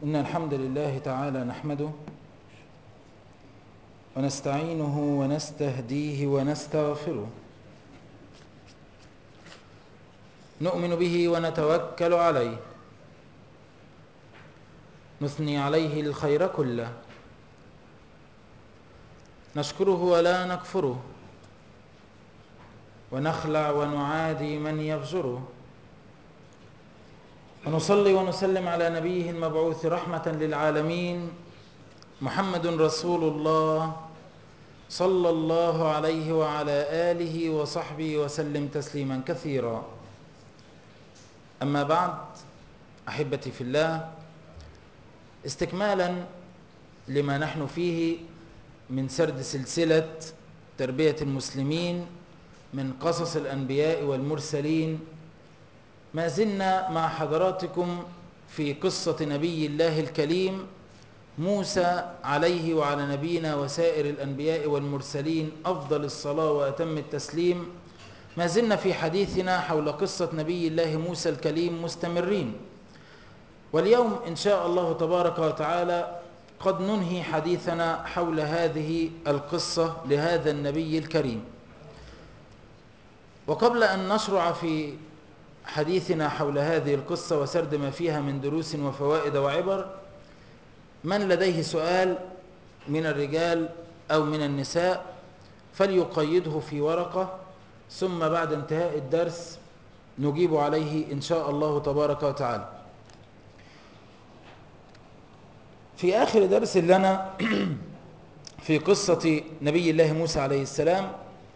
إن الحمد لله تعالى نحمده ونستعينه ونستهديه ونستغفره نؤمن به ونتوكل عليه نثني عليه الخير كله نشكره ولا نكفره ونخلع ونعادي من يفجره ونصلي ونسلم على نبيه المبعوث رحمة للعالمين محمد رسول الله صلى الله عليه وعلى آله وصحبه وسلم تسليما كثيرا أما بعد أحبتي في الله استكمالا لما نحن فيه من سرد سلسلة تربية المسلمين من قصص الأنبياء والمرسلين ما زلنا مع حضراتكم في قصة نبي الله الكريم موسى عليه وعلى نبينا وسائر الأنبياء والمرسلين أفضل الصلاة وأتم التسليم ما زلنا في حديثنا حول قصة نبي الله موسى الكليم مستمرين واليوم إن شاء الله تبارك وتعالى قد ننهي حديثنا حول هذه القصة لهذا النبي الكريم وقبل أن نشرع في حديثنا حول هذه القصة وسرد ما فيها من دروس وفوائد وعبر من لديه سؤال من الرجال أو من النساء فليقيده في ورقة ثم بعد انتهاء الدرس نجيب عليه إن شاء الله تبارك وتعالى في آخر درس لنا في قصة نبي الله موسى عليه السلام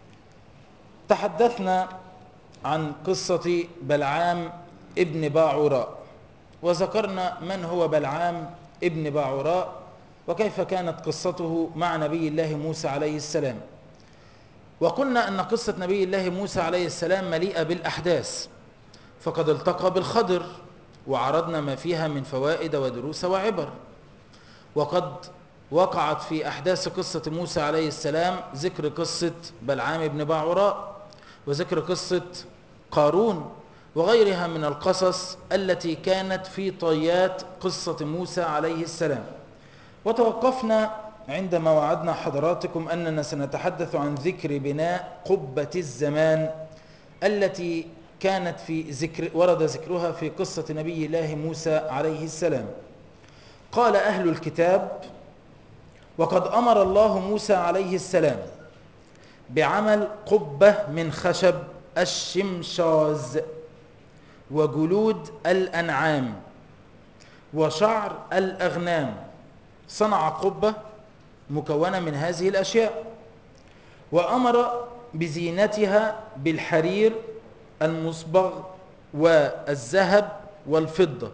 تحدثنا عن قصة بلعام ابن باعوراء وذكرنا من هو بلعام ابن باعوراء وكيف كانت قصته مع نبي الله موسى عليه السلام وقلنا أن قصة نبي الله موسى عليه السلام مليئة بالأحداث فقد التقى بالخضر وعرضنا ما فيها من فوائد ودروس وعبر وقد وقعت في أحداث قصة موسى عليه السلام ذكر قصة بلعام بن باعوراء وذكر قصة قارون وغيرها من القصص التي كانت في طيات قصة موسى عليه السلام وتوقفنا عندما وعدنا حضراتكم أننا سنتحدث عن ذكر بناء قبة الزمان التي كانت في ذكر ورد ذكرها في قصة نبي الله موسى عليه السلام قال أهل الكتاب وقد أمر الله موسى عليه السلام بعمل قبة من خشب الشمشاز وجلود الأنعام وشعر الأغنام صنع قبة مكونة من هذه الأشياء وأمر بزينتها بالحرير المصبغ والذهب والفضة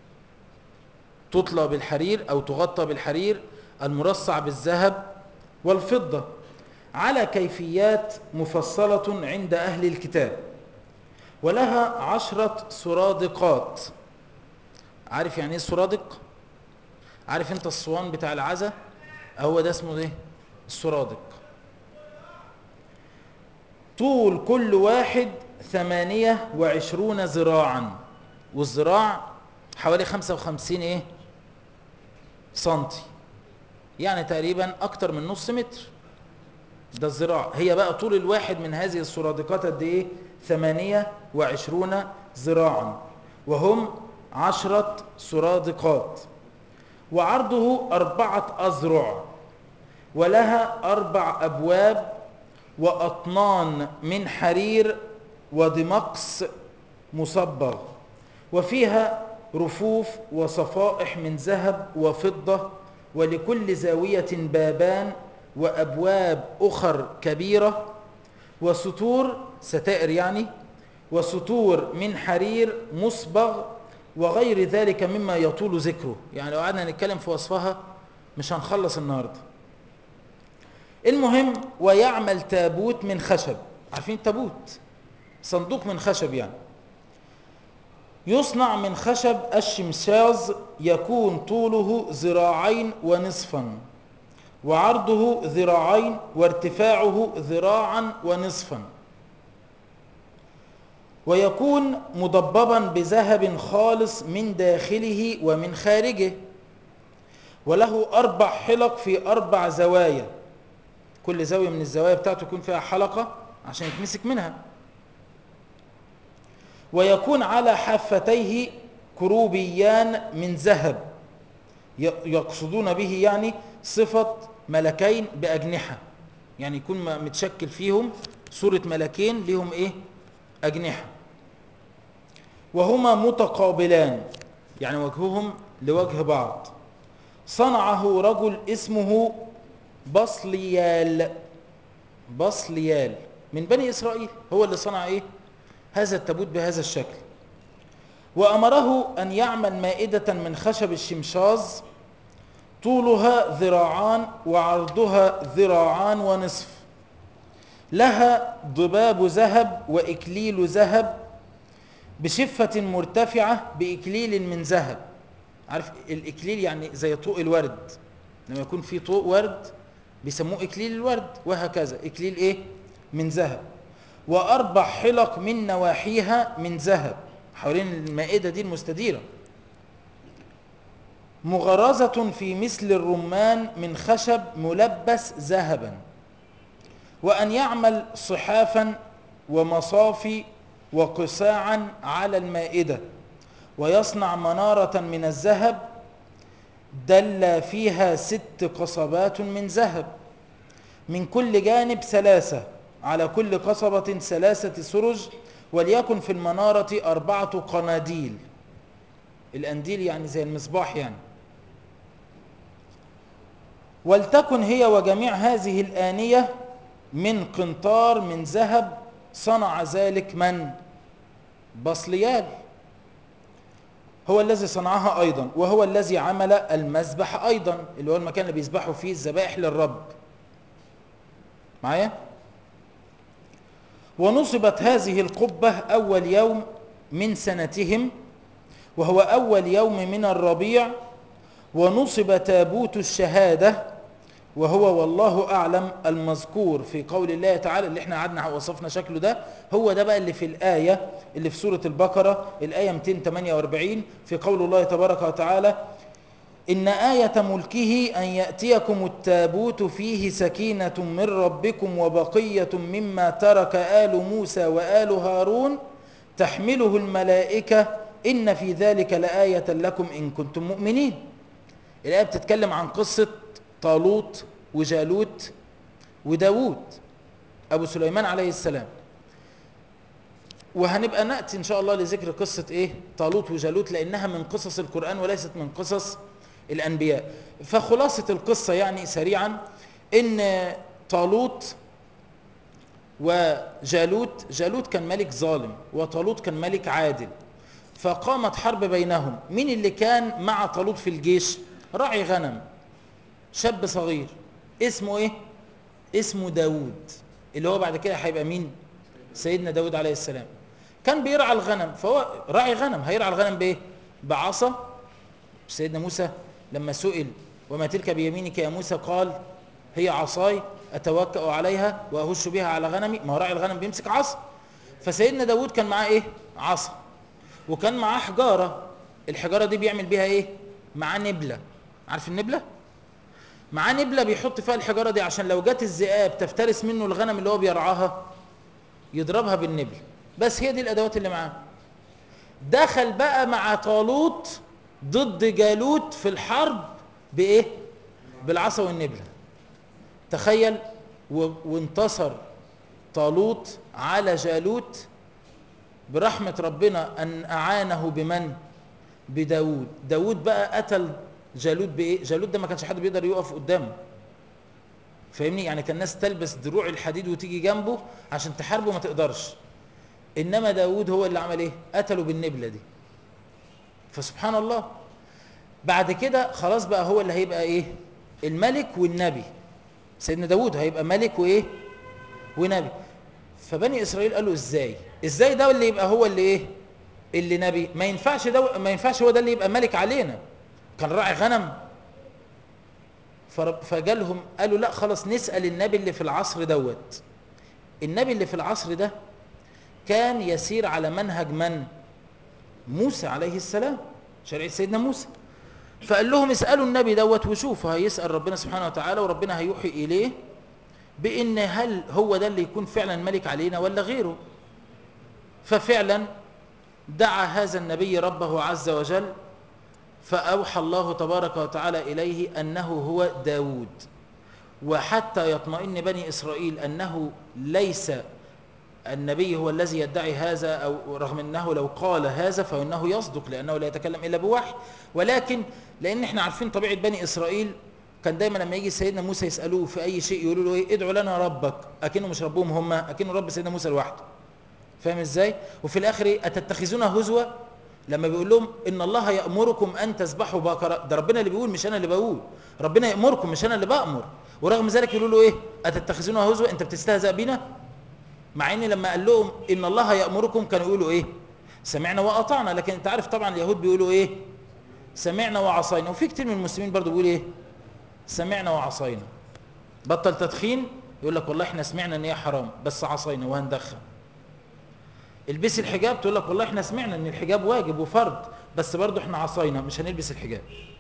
تطلى بالحرير أو تغطى بالحرير المرصع بالذهب والفضة على كيفيات مفصلة عند أهل الكتاب ولها عشرة سرادقات عارف يعني ايه سرادق عارف انت الصوان بتاع العزة هو ده اسمه ايه السرادق طول كل واحد ثمانية وعشرون ذراعا والذراع حوالي خمسة وخمسين ايه سنتي يعني تقريبا اكتر من نص متر ده الذراع هي بقى طول الواحد من هذه السرادقات قد ايه ثمانية وعشرون ذراعا وهم عشرة سرادقات وعرضه أربعة أذرع ولها أربع أبواب وأطنان من حرير ودمقس مصبغ وفيها رفوف وصفائح من ذهب وفضة ولكل زاوية بابان وأبواب أخر كبيرة وستور ستائر يعني وستور من حرير مصبغ وغير ذلك مما يطول ذكره يعني لو قعدنا نتكلم في وصفها مش هنخلص النهاردة المهم ويعمل تابوت من خشب عارفين تابوت صندوق من خشب يعني يصنع من خشب الشمشاز يكون طوله ذراعين ونصفا وعرضه ذراعين وارتفاعه ذراعا ونصفا ويكون مضببا بذهب خالص من داخله ومن خارجه وله أربع حلق في أربع زوايا كل زاوية من الزوايا بتاعته يكون فيها حلقة عشان يتمسك منها ويكون على حافتيه كروبيان من ذهب يقصدون به يعني صفة ملكين بأجنحة يعني يكون متشكل فيهم صورة ملكين لهم ايه أجنحة وهما متقابلان يعني وجههم لوجه بعض صنعه رجل اسمه بصليال بصليال من بني إسرائيل هو اللي صنع ايه هذا التابوت بهذا الشكل وأمره أن يعمل مائدة من خشب الشمشاز طولها ذراعان وعرضها ذراعان ونصف لها ضباب ذهب وإكليل ذهب بشفة مرتفعة بإكليل من ذهب عارف الإكليل يعني زي طوق الورد لما يكون في طوق ورد بيسموه إكليل الورد وهكذا إكليل إيه من ذهب وأربع حلق من نواحيها من ذهب حوالين المائدة دي المستديرة مغرزة في مثل الرمان من خشب ملبس ذهبا وأن يعمل صحافا ومصافي وقساعا على المائدة ويصنع منارة من الذهب دل فيها ست قصبات من ذهب من كل جانب ثلاثة على كل قصبة ثلاثة سرج وليكن في المنارة أربعة قناديل الأنديل يعني زي المصباح يعني ولتكن هي وجميع هذه الآنية من قنطار من ذهب صنع ذلك من بصليال هو الذي صنعها أيضا وهو الذي عمل المذبح أيضا اللي هو المكان اللي بيذبحوا فيه الذبائح للرب معايا ونصبت هذه القبة أول يوم من سنتهم وهو أول يوم من الربيع ونصب تابوت الشهادة وهو والله أعلم المذكور في قول الله تعالى اللي احنا قعدنا وصفنا شكله ده هو ده بقى اللي في الآية اللي في سورة البقرة الآية 248 في قول الله تبارك وتعالى إن آية ملكه أن يأتيكم التابوت فيه سكينة من ربكم وبقية مما ترك آل موسى وآل هارون تحمله الملائكة إن في ذلك لآية لكم إن كنتم مؤمنين الآية بتتكلم عن قصة طالوت وجالوت وداوود أبو سليمان عليه السلام وهنبقى نأتي إن شاء الله لذكر قصة إيه طالوت وجالوت لأنها من قصص القرآن وليست من قصص الأنبياء فخلاصة القصة يعني سريعا إن طالوت وجالوت جالوت كان ملك ظالم وطالوت كان ملك عادل فقامت حرب بينهم مين اللي كان مع طالوت في الجيش راعي غنم شاب صغير اسمه ايه اسمه داود اللي هو بعد كده هيبقى مين سيدنا داود عليه السلام كان بيرعى الغنم فهو راعي غنم هيرعى الغنم بايه بعصا سيدنا موسى لما سئل وما تلك بيمينك يا موسى قال هي عصاي اتوكا عليها واهش بها على غنمي ما هو راعي الغنم بيمسك عصا فسيدنا داود كان معاه ايه عصا وكان معاه حجاره الحجاره دي بيعمل بيها ايه معاه نبله عارف النبله معاه نبله بيحط فيها الحجاره دي عشان لو جت الذئاب تفترس منه الغنم اللي هو بيرعاها يضربها بالنبل بس هي دي الادوات اللي معاه دخل بقى مع طالوت ضد جالوت في الحرب بايه بالعصا والنبله تخيل و... وانتصر طالوت على جالوت برحمة ربنا أن أعانه بمن بداود داود بقى قتل جالوت بإيه جالوت ده ما كانش حد بيقدر يقف قدامه فاهمني يعني كان الناس تلبس دروع الحديد وتيجي جنبه عشان تحاربه ما تقدرش انما داود هو اللي عمل ايه قتله بالنبلة دي فسبحان الله بعد كده خلاص بقى هو اللي هيبقى ايه الملك والنبي سيدنا داود هيبقى ملك وايه ونبي فبني اسرائيل قالوا ازاي ازاي ده اللي يبقى هو اللي ايه اللي نبي ما ينفعش ده ما ينفعش هو ده اللي يبقى ملك علينا كان راعي غنم فجالهم قالوا لا خلاص نسأل النبي اللي في العصر دوت النبي اللي في العصر ده كان يسير على منهج من موسى عليه السلام شريعة سيدنا موسى فقال لهم اسألوا النبي دوت وشوفوا هيسأل ربنا سبحانه وتعالى وربنا هيوحي إليه بأن هل هو ده اللي يكون فعلا ملك علينا ولا غيره ففعلا دعا هذا النبي ربه عز وجل فأوحى الله تبارك وتعالى إليه أنه هو داود وحتى يطمئن بني إسرائيل أنه ليس النبي هو الذي يدعي هذا أو رغم أنه لو قال هذا فإنه يصدق لأنه لا يتكلم إلا بوحي ولكن لأن احنا عارفين طبيعة بني إسرائيل كان دايما لما يجي سيدنا موسى يسألوه في أي شيء يقولوا له إيه ادعوا لنا ربك أكنه مش ربهم هم أكنه رب سيدنا موسى لوحده فاهم إزاي وفي الآخر إيه أتتخذون هزوة لما بيقول لهم إن الله يأمركم أن تذبحوا بقرة ده ربنا اللي بيقول مش أنا اللي بقول ربنا يأمركم مش أنا اللي بأمر ورغم ذلك يقولوا له إيه أتتخذون هزوة أنت بتستهزأ بينا مع ان لما قال لهم ان الله يأمركم كانوا يقولوا ايه سمعنا واطعنا لكن انت عارف طبعا اليهود بيقولوا ايه سمعنا وعصينا وفي كتير من المسلمين برضو بيقولوا ايه سمعنا وعصينا بطل تدخين يقول لك والله احنا سمعنا ان هي حرام بس عصينا وهندخن البس الحجاب تقول لك والله احنا سمعنا ان الحجاب واجب وفرض بس برضو احنا عصينا مش هنلبس الحجاب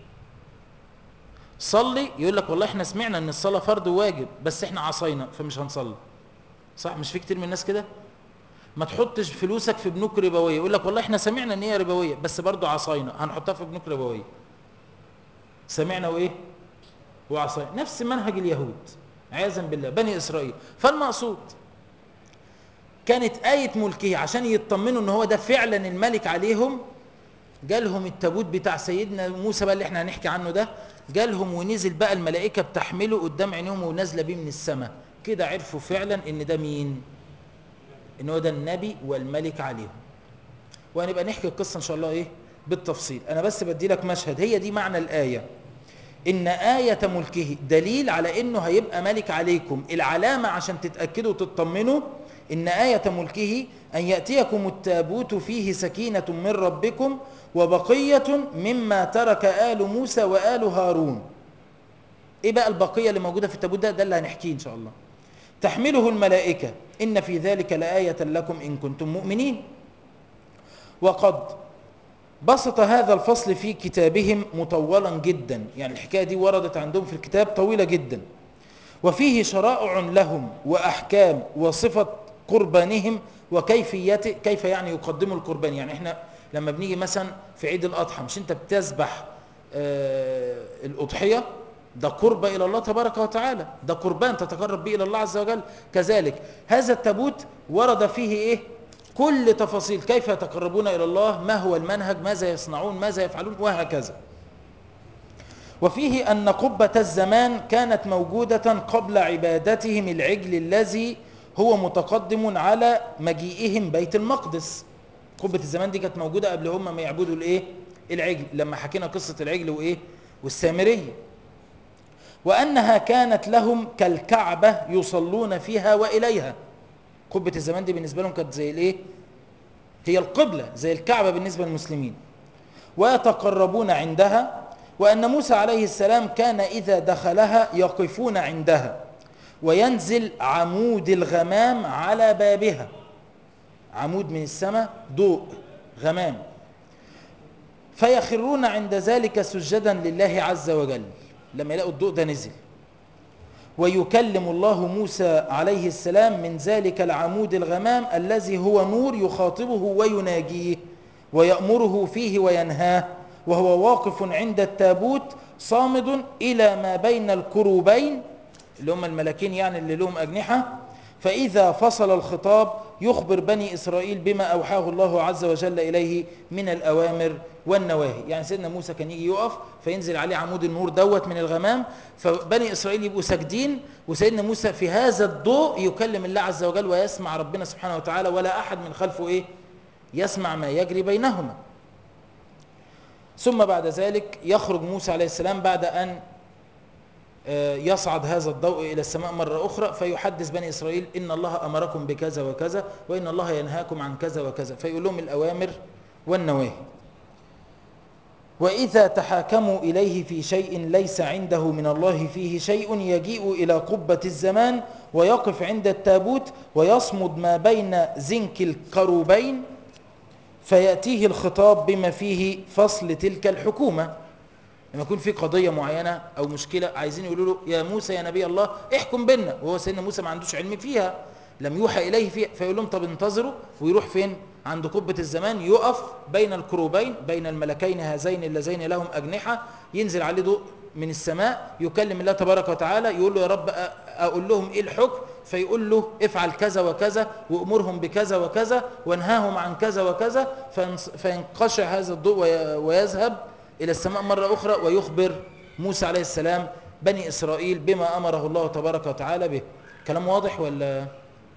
صلي يقول لك والله احنا سمعنا ان الصلاة فرض وواجب بس احنا عصينا فمش هنصلي صح مش في كتير من الناس كده ما تحطش فلوسك في بنوك ربويه يقول لك والله احنا سمعنا ان هي ربويه بس برضه عصينا هنحطها في بنوك ربويه سمعنا وايه وعصينا نفس منهج اليهود عياذا بالله بني اسرائيل فالمقصود كانت آية ملكه عشان يطمنوا ان هو ده فعلا الملك عليهم جالهم التابوت بتاع سيدنا موسى بقى اللي احنا هنحكي عنه ده جالهم ونزل بقى الملائكة بتحمله قدام عينيهم ونازله بيه من السماء كده عرفوا فعلا ان ده مين ان هو ده النبي والملك عليهم وهنبقى نحكي القصة ان شاء الله ايه بالتفصيل انا بس بدي لك مشهد هي دي معنى الآية ان آية ملكه دليل على انه هيبقى ملك عليكم العلامة عشان تتأكدوا وتطمنوا ان آية ملكه ان يأتيكم التابوت فيه سكينة من ربكم وبقية مما ترك آل موسى وآل هارون ايه بقى البقية اللي موجودة في التابوت ده ده اللي هنحكيه ان شاء الله تحمله الملائكة إن في ذلك لآية لكم إن كنتم مؤمنين وقد بسط هذا الفصل في كتابهم مطولا جدا يعني الحكاية دي وردت عندهم في الكتاب طويلة جدا وفيه شرائع لهم وأحكام وصفة قربانهم وكيفيته كيف يعني يقدموا القربان يعني احنا لما بنيجي مثلا في عيد الأضحى مش انت بتذبح آه الأضحية ده قربة إلى الله تبارك وتعالى ده قربان تتقرب به إلى الله عز وجل كذلك هذا التابوت ورد فيه إيه كل تفاصيل كيف يتقربون إلى الله ما هو المنهج ماذا يصنعون ماذا يفعلون وهكذا وفيه أن قبة الزمان كانت موجودة قبل عبادتهم العجل الذي هو متقدم على مجيئهم بيت المقدس قبة الزمان دي كانت موجودة قبل هم ما يعبدوا الايه العجل لما حكينا قصة العجل وايه والسامرية وأنها كانت لهم كالكعبة يصلون فيها وإليها قبة الزمان دي بالنسبة لهم كانت زي الايه هي القبلة زي الكعبة بالنسبة للمسلمين ويتقربون عندها وأن موسى عليه السلام كان إذا دخلها يقفون عندها وينزل عمود الغمام على بابها عمود من السماء ضوء غمام فيخرون عند ذلك سجدا لله عز وجل لما يلاقوا الضوء ده نزل ويكلم الله موسى عليه السلام من ذلك العمود الغمام الذي هو نور يخاطبه ويناجيه ويأمره فيه وينهاه وهو واقف عند التابوت صامد إلى ما بين الكروبين اللي هم الملكين يعني اللي لهم أجنحة فإذا فصل الخطاب يخبر بني إسرائيل بما أوحاه الله عز وجل إليه من الأوامر والنواهي يعني سيدنا موسى كان يجي يقف فينزل عليه عمود النور دوت من الغمام فبني إسرائيل يبقوا ساجدين وسيدنا موسى في هذا الضوء يكلم الله عز وجل ويسمع ربنا سبحانه وتعالى ولا أحد من خلفه إيه يسمع ما يجري بينهما ثم بعد ذلك يخرج موسى عليه السلام بعد أن يصعد هذا الضوء إلى السماء مرة أخرى فيحدث بني إسرائيل إن الله أمركم بكذا وكذا وإن الله ينهاكم عن كذا وكذا فيقول لهم الأوامر والنواهي وإذا تحاكموا إليه في شيء ليس عنده من الله فيه شيء يجيء إلى قبة الزمان ويقف عند التابوت ويصمد ما بين زنك الكروبين فيأتيه الخطاب بما فيه فصل تلك الحكومة لما يكون في قضيه معينه او مشكله عايزين يقولوا له يا موسى يا نبي الله احكم بينا وهو سيدنا موسى ما عندوش علم فيها لم يوحى اليه فيها فيقول لهم طب انتظروا ويروح فين عند قبه الزمان يقف بين الكروبين بين الملكين هذين اللذين لهم اجنحه ينزل عليه ضوء من السماء يكلم الله تبارك وتعالى يقول له يا رب اقول لهم ايه الحكم فيقول له افعل كذا وكذا وامرهم بكذا وكذا وانهاهم عن كذا وكذا فينقشع هذا الضوء ويذهب الى السماء مره اخرى ويخبر موسى عليه السلام بني اسرائيل بما امره الله تبارك وتعالى به كلام واضح ولا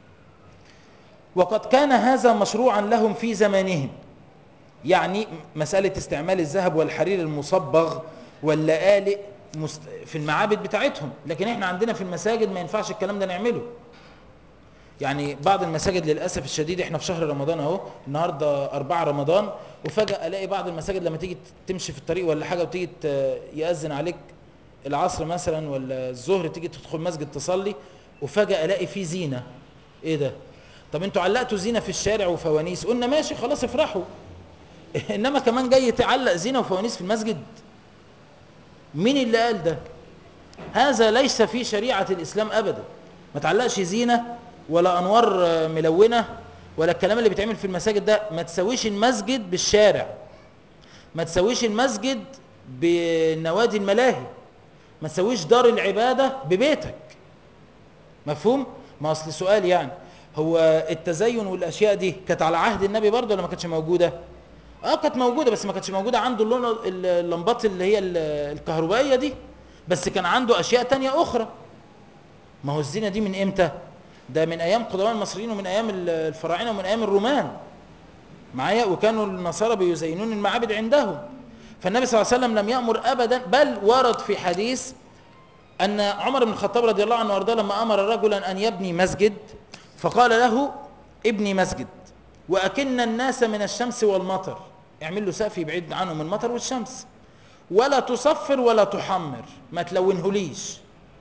وقد كان هذا مشروعا لهم في زمانهم يعني مساله استعمال الذهب والحرير المصبغ واللآلئ في المعابد بتاعتهم لكن احنا عندنا في المساجد ما ينفعش الكلام ده نعمله يعني بعض المساجد للاسف الشديد احنا في شهر رمضان اهو النهارده 4 رمضان وفجاه الاقي بعض المساجد لما تيجي تمشي في الطريق ولا حاجه وتيجي ياذن عليك العصر مثلا ولا الظهر تيجي تدخل مسجد تصلي وفجاه الاقي فيه زينه ايه ده طب انتوا علقتوا زينه في الشارع وفوانيس قلنا ماشي خلاص افرحوا انما كمان جاي تعلق زينه وفوانيس في المسجد مين اللي قال ده هذا ليس في شريعة الإسلام أبدا ما تعلقش زينة ولا أنوار ملونة ولا الكلام اللي بيتعمل في المساجد ده ما تسويش المسجد بالشارع ما تسويش المسجد بنوادي الملاهي ما تسويش دار العبادة ببيتك مفهوم؟ ما أصل سؤال يعني هو التزين والأشياء دي كانت على عهد النبي برضه ولا ما كانتش موجودة؟ اه كانت موجوده بس ما كانتش موجوده عنده اللون اللمبات اللي هي الكهربائيه دي بس كان عنده اشياء تانية اخرى ما هو الزينه دي من امتى ده من ايام قدماء المصريين ومن ايام الفراعنه ومن ايام الرومان معايا وكانوا النصارى بيزينون المعابد عندهم فالنبي صلى الله عليه وسلم لم يامر ابدا بل ورد في حديث ان عمر بن الخطاب رضي الله عنه وارضاه لما امر رجلا ان يبني مسجد فقال له ابني مسجد واكن الناس من الشمس والمطر اعمل له سقف يبعد عنه من المطر والشمس ولا تصفر ولا تحمر ما تلونهوليش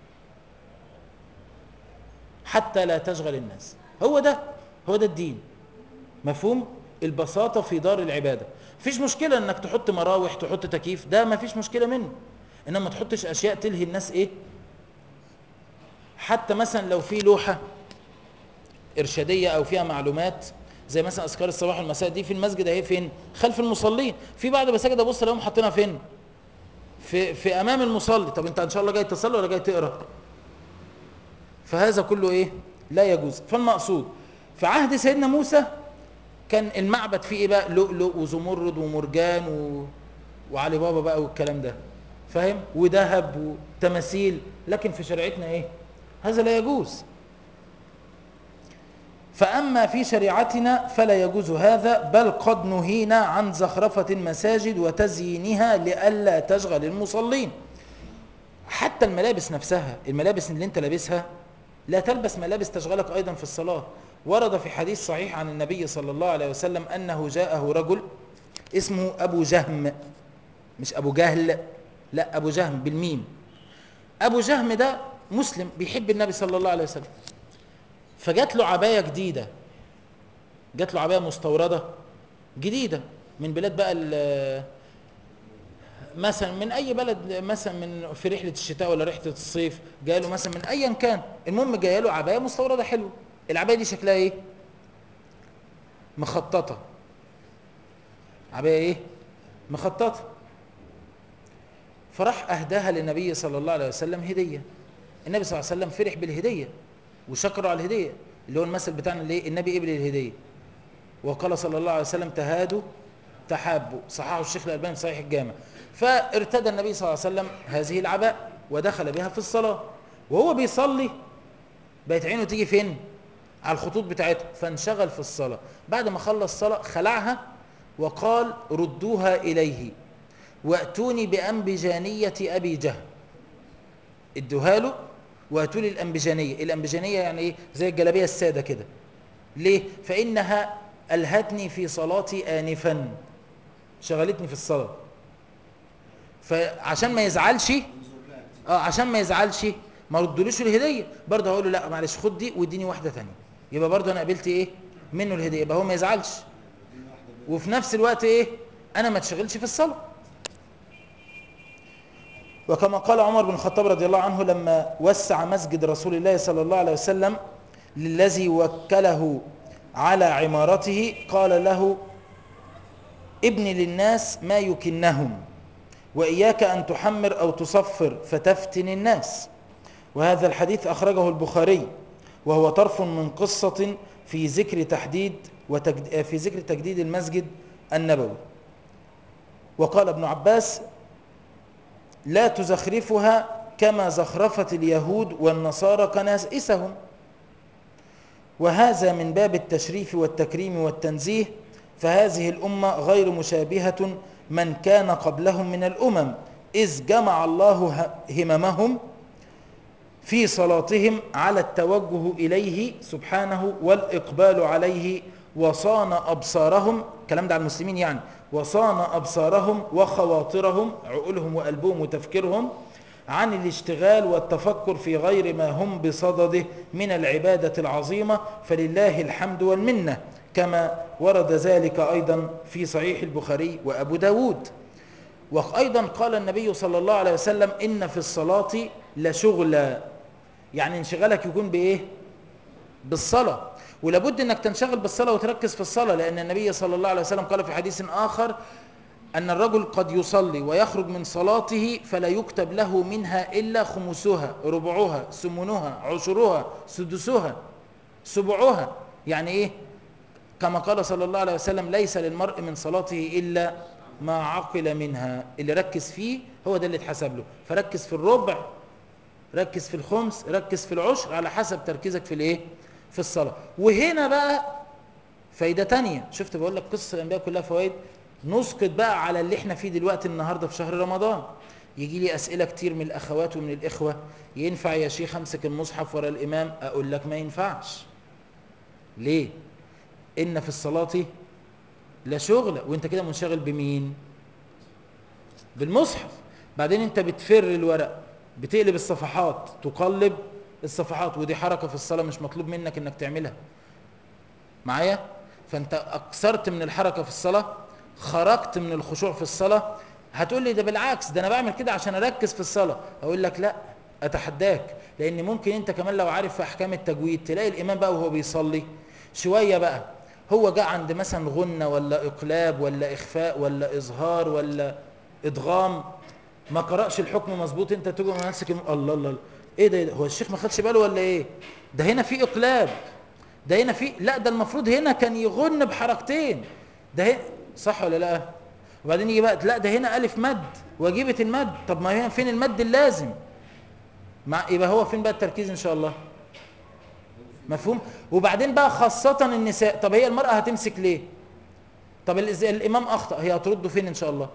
حتى لا تشغل الناس هو ده هو ده الدين مفهوم البساطة في دار العبادة مفيش مشكلة انك تحط مراوح تحط تكييف ده مفيش مشكلة منه انما ما تحطش اشياء تلهي الناس ايه حتى مثلا لو في لوحة ارشادية او فيها معلومات زي مثلا اذكار الصباح والمساء دي في المسجد اهي فين خلف المصلين في بعض المساجد ابص الاقيهم حاطينها فين في في امام المصلي طب انت ان شاء الله جاي تصلي ولا جاي تقرا فهذا كله ايه لا يجوز فالمقصود في عهد سيدنا موسى كان المعبد فيه ايه بقى لؤلؤ وزمرد ومرجان و... وعلي بابا بقى والكلام ده فاهم وذهب وتماثيل لكن في شريعتنا ايه هذا لا يجوز فأما في شريعتنا فلا يجوز هذا بل قد نهينا عن زخرفة المساجد وتزيينها لئلا تشغل المصلين حتى الملابس نفسها الملابس اللي انت لابسها لا تلبس ملابس تشغلك أيضا في الصلاة ورد في حديث صحيح عن النبي صلى الله عليه وسلم أنه جاءه رجل اسمه أبو جهم مش أبو جهل لا أبو جهم بالميم أبو جهم ده مسلم بيحب النبي صلى الله عليه وسلم فجات له عبايه جديده جات له عبايه مستورده جديده من بلاد بقى مثلا من اي بلد مثلا من في رحله الشتاء ولا رحله الصيف جاي له مثلا من ايا كان المهم جايه له عبايه مستورده حلوه العبايه دي شكلها ايه مخططه عبايه ايه مخططه فراح اهداها للنبي صلى الله عليه وسلم هديه النبي صلى الله عليه وسلم فرح بالهديه وشكروا على الهديه اللي هو المثل بتاعنا اللي إيه؟ النبي قبل الهديه وقال صلى الله عليه وسلم تهادوا تحابوا صححه الشيخ الالباني في صحيح الجامع فارتدى النبي صلى الله عليه وسلم هذه العباء ودخل بها في الصلاه وهو بيصلي بقت عينه تيجي فين على الخطوط بتاعته فانشغل في الصلاه بعد ما خلص الصلاه خلعها وقال ردوها اليه واتوني بانبجانيه ابي جهل ادوها له واتوا لي الانبجانيه الانبجانيه يعني ايه زي الجلابيه الساده كده ليه فانها الهتني في صلاتي انفا شغلتني في الصلاه فعشان ما يزعلش اه عشان ما يزعلش ما ردولوش الهديه برضه هقول له لا معلش خد دي واديني واحده ثانيه يبقى برضه انا قبلت ايه منه الهديه يبقى هو ما يزعلش وفي نفس الوقت ايه انا ما اتشغلش في الصلاه وكما قال عمر بن الخطاب رضي الله عنه لما وسع مسجد رسول الله صلى الله عليه وسلم للذي وكله على عمارته قال له ابن للناس ما يكنهم وإياك أن تحمر أو تصفر فتفتن الناس وهذا الحديث أخرجه البخاري وهو طرف من قصة في ذكر تحديد وتجد في ذكر تجديد المسجد النبوي وقال ابن عباس لا تزخرفها كما زخرفت اليهود والنصارى كنائسهم وهذا من باب التشريف والتكريم والتنزيه فهذه الأمة غير مشابهة من كان قبلهم من الأمم إذ جمع الله هممهم في صلاتهم على التوجه إليه سبحانه والإقبال عليه وصان أبصارهم كلام ده على المسلمين يعني وصان أبصارهم وخواطرهم عقولهم وقلبهم وتفكيرهم عن الاشتغال والتفكر في غير ما هم بصدده من العبادة العظيمة فلله الحمد والمنة كما ورد ذلك أيضا في صحيح البخاري وأبو داود وأيضا قال النبي صلى الله عليه وسلم إن في الصلاة لشغلا يعني انشغالك يكون بإيه بالصلاة ولابد أنك تنشغل بالصلاة وتركز في الصلاة لأن النبي صلى الله عليه وسلم قال في حديث آخر أن الرجل قد يصلي ويخرج من صلاته فلا يكتب له منها إلا خمسها ربعها ثمنها عشرها سدسها سبعها يعني إيه كما قال صلى الله عليه وسلم ليس للمرء من صلاته إلا ما عقل منها اللي ركز فيه هو ده اللي اتحسب له فركز في الربع ركز في الخمس ركز في العشر على حسب تركيزك في الايه في الصلاة وهنا بقى فايدة تانية شفت بقول لك قصة الأنبياء كلها فوائد نسقط بقى على اللي احنا فيه دلوقتي النهاردة في شهر رمضان يجي لي أسئلة كتير من الأخوات ومن الإخوة ينفع يا شيخ أمسك المصحف ورا الإمام أقول لك ما ينفعش ليه إن في الصلاة لا شغل وانت كده منشغل بمين بالمصحف بعدين انت بتفر الورق بتقلب الصفحات تقلب الصفحات ودي حركة في الصلاة مش مطلوب منك انك تعملها معايا فانت اكثرت من الحركة في الصلاة خرجت من الخشوع في الصلاة هتقول لي ده بالعكس ده انا بعمل كده عشان اركز في الصلاة اقول لك لا اتحداك لان ممكن انت كمان لو عارف في احكام التجويد تلاقي الامام بقى وهو بيصلي شوية بقى هو جاء عند مثلا غنة ولا اقلاب ولا اخفاء ولا اظهار ولا ادغام ما قرأش الحكم مظبوط انت تيجي ماسك الله الله الله ايه ده, ده هو الشيخ ما خدش باله ولا ايه ده هنا في اقلاب ده هنا في لا ده المفروض هنا كان يغن بحركتين ده هنا صح ولا لا وبعدين يجي بقى لا ده هنا الف مد وجيبه المد طب ما هنا فين المد اللازم مع يبقى هو فين بقى التركيز ان شاء الله مفهوم وبعدين بقى خاصة النساء طب هي المرأة هتمسك ليه طب الامام اخطأ هي هترده فين ان شاء الله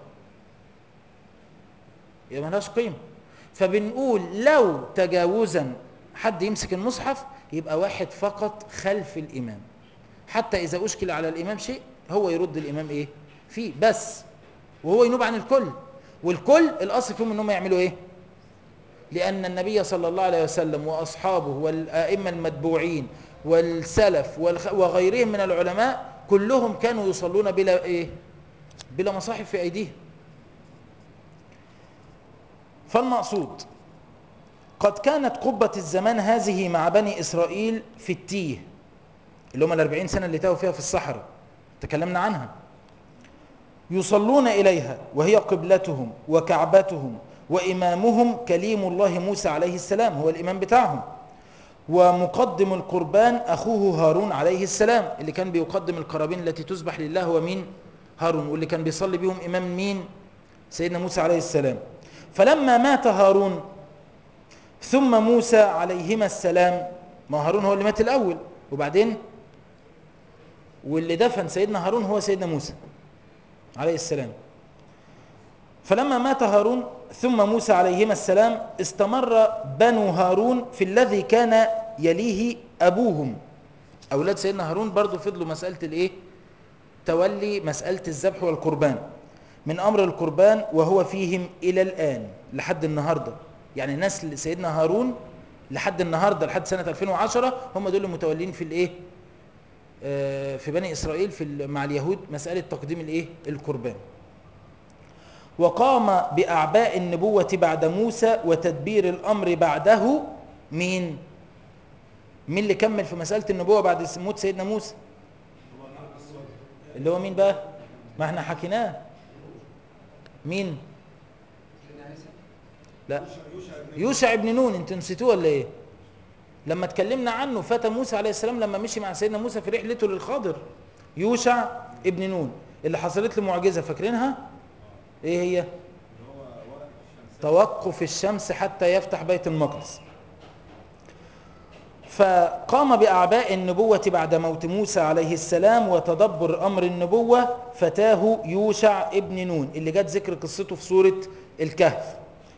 يبقى ملهاش قيمة فبنقول لو تجاوزا حد يمسك المصحف يبقى واحد فقط خلف الإمام حتى إذا أشكل على الإمام شيء هو يرد الإمام إيه فيه بس وهو ينوب عن الكل والكل الأصل فيهم أنهم يعملوا إيه لأن النبي صلى الله عليه وسلم وأصحابه والأئمة المتبوعين والسلف وغيرهم من العلماء كلهم كانوا يصلون بلا إيه بلا مصاحف في أيديهم فالمقصود قد كانت قبة الزمان هذه مع بني إسرائيل في التيه اللي هم الأربعين سنة اللي تاهوا فيها في الصحراء تكلمنا عنها يصلون إليها وهي قبلتهم وكعبتهم وإمامهم كليم الله موسى عليه السلام هو الإمام بتاعهم ومقدم القربان أخوه هارون عليه السلام اللي كان بيقدم القرابين التي تذبح لله هو مين هارون واللي كان بيصلي بهم إمام مين سيدنا موسى عليه السلام فلما مات هارون ثم موسى عليهما السلام ما هارون هو اللي مات الأول وبعدين واللي دفن سيدنا هارون هو سيدنا موسى عليه السلام فلما مات هارون ثم موسى عليهما السلام استمر بنو هارون في الذي كان يليه أبوهم أولاد سيدنا هارون برضو فضلوا مسألة الإيه تولي مسألة الذبح والقربان من أمر القربان وهو فيهم إلى الآن لحد النهاردة يعني نسل سيدنا هارون لحد النهاردة لحد سنة 2010 هم دول المتولين في الإيه آه في بني إسرائيل في مع اليهود مسألة تقديم الإيه القربان وقام بأعباء النبوة بعد موسى وتدبير الأمر بعده مين؟ مين اللي كمل في مسألة النبوة بعد موت سيدنا موسى؟ اللي هو مين بقى؟ ما احنا حكيناه مين؟ لا يوشع ابن نون انتوا نسيتوه ولا ايه؟ لما اتكلمنا عنه فتى موسى عليه السلام لما مشي مع سيدنا موسى في رحلته للخضر يوشع ابن نون اللي حصلت له معجزه فاكرينها ايه هي توقف الشمس حتى يفتح بيت المقدس فقام باعباء النبوه بعد موت موسى عليه السلام وتدبر امر النبوه فتاه يوشع ابن نون اللي جت ذكر قصته في سوره الكهف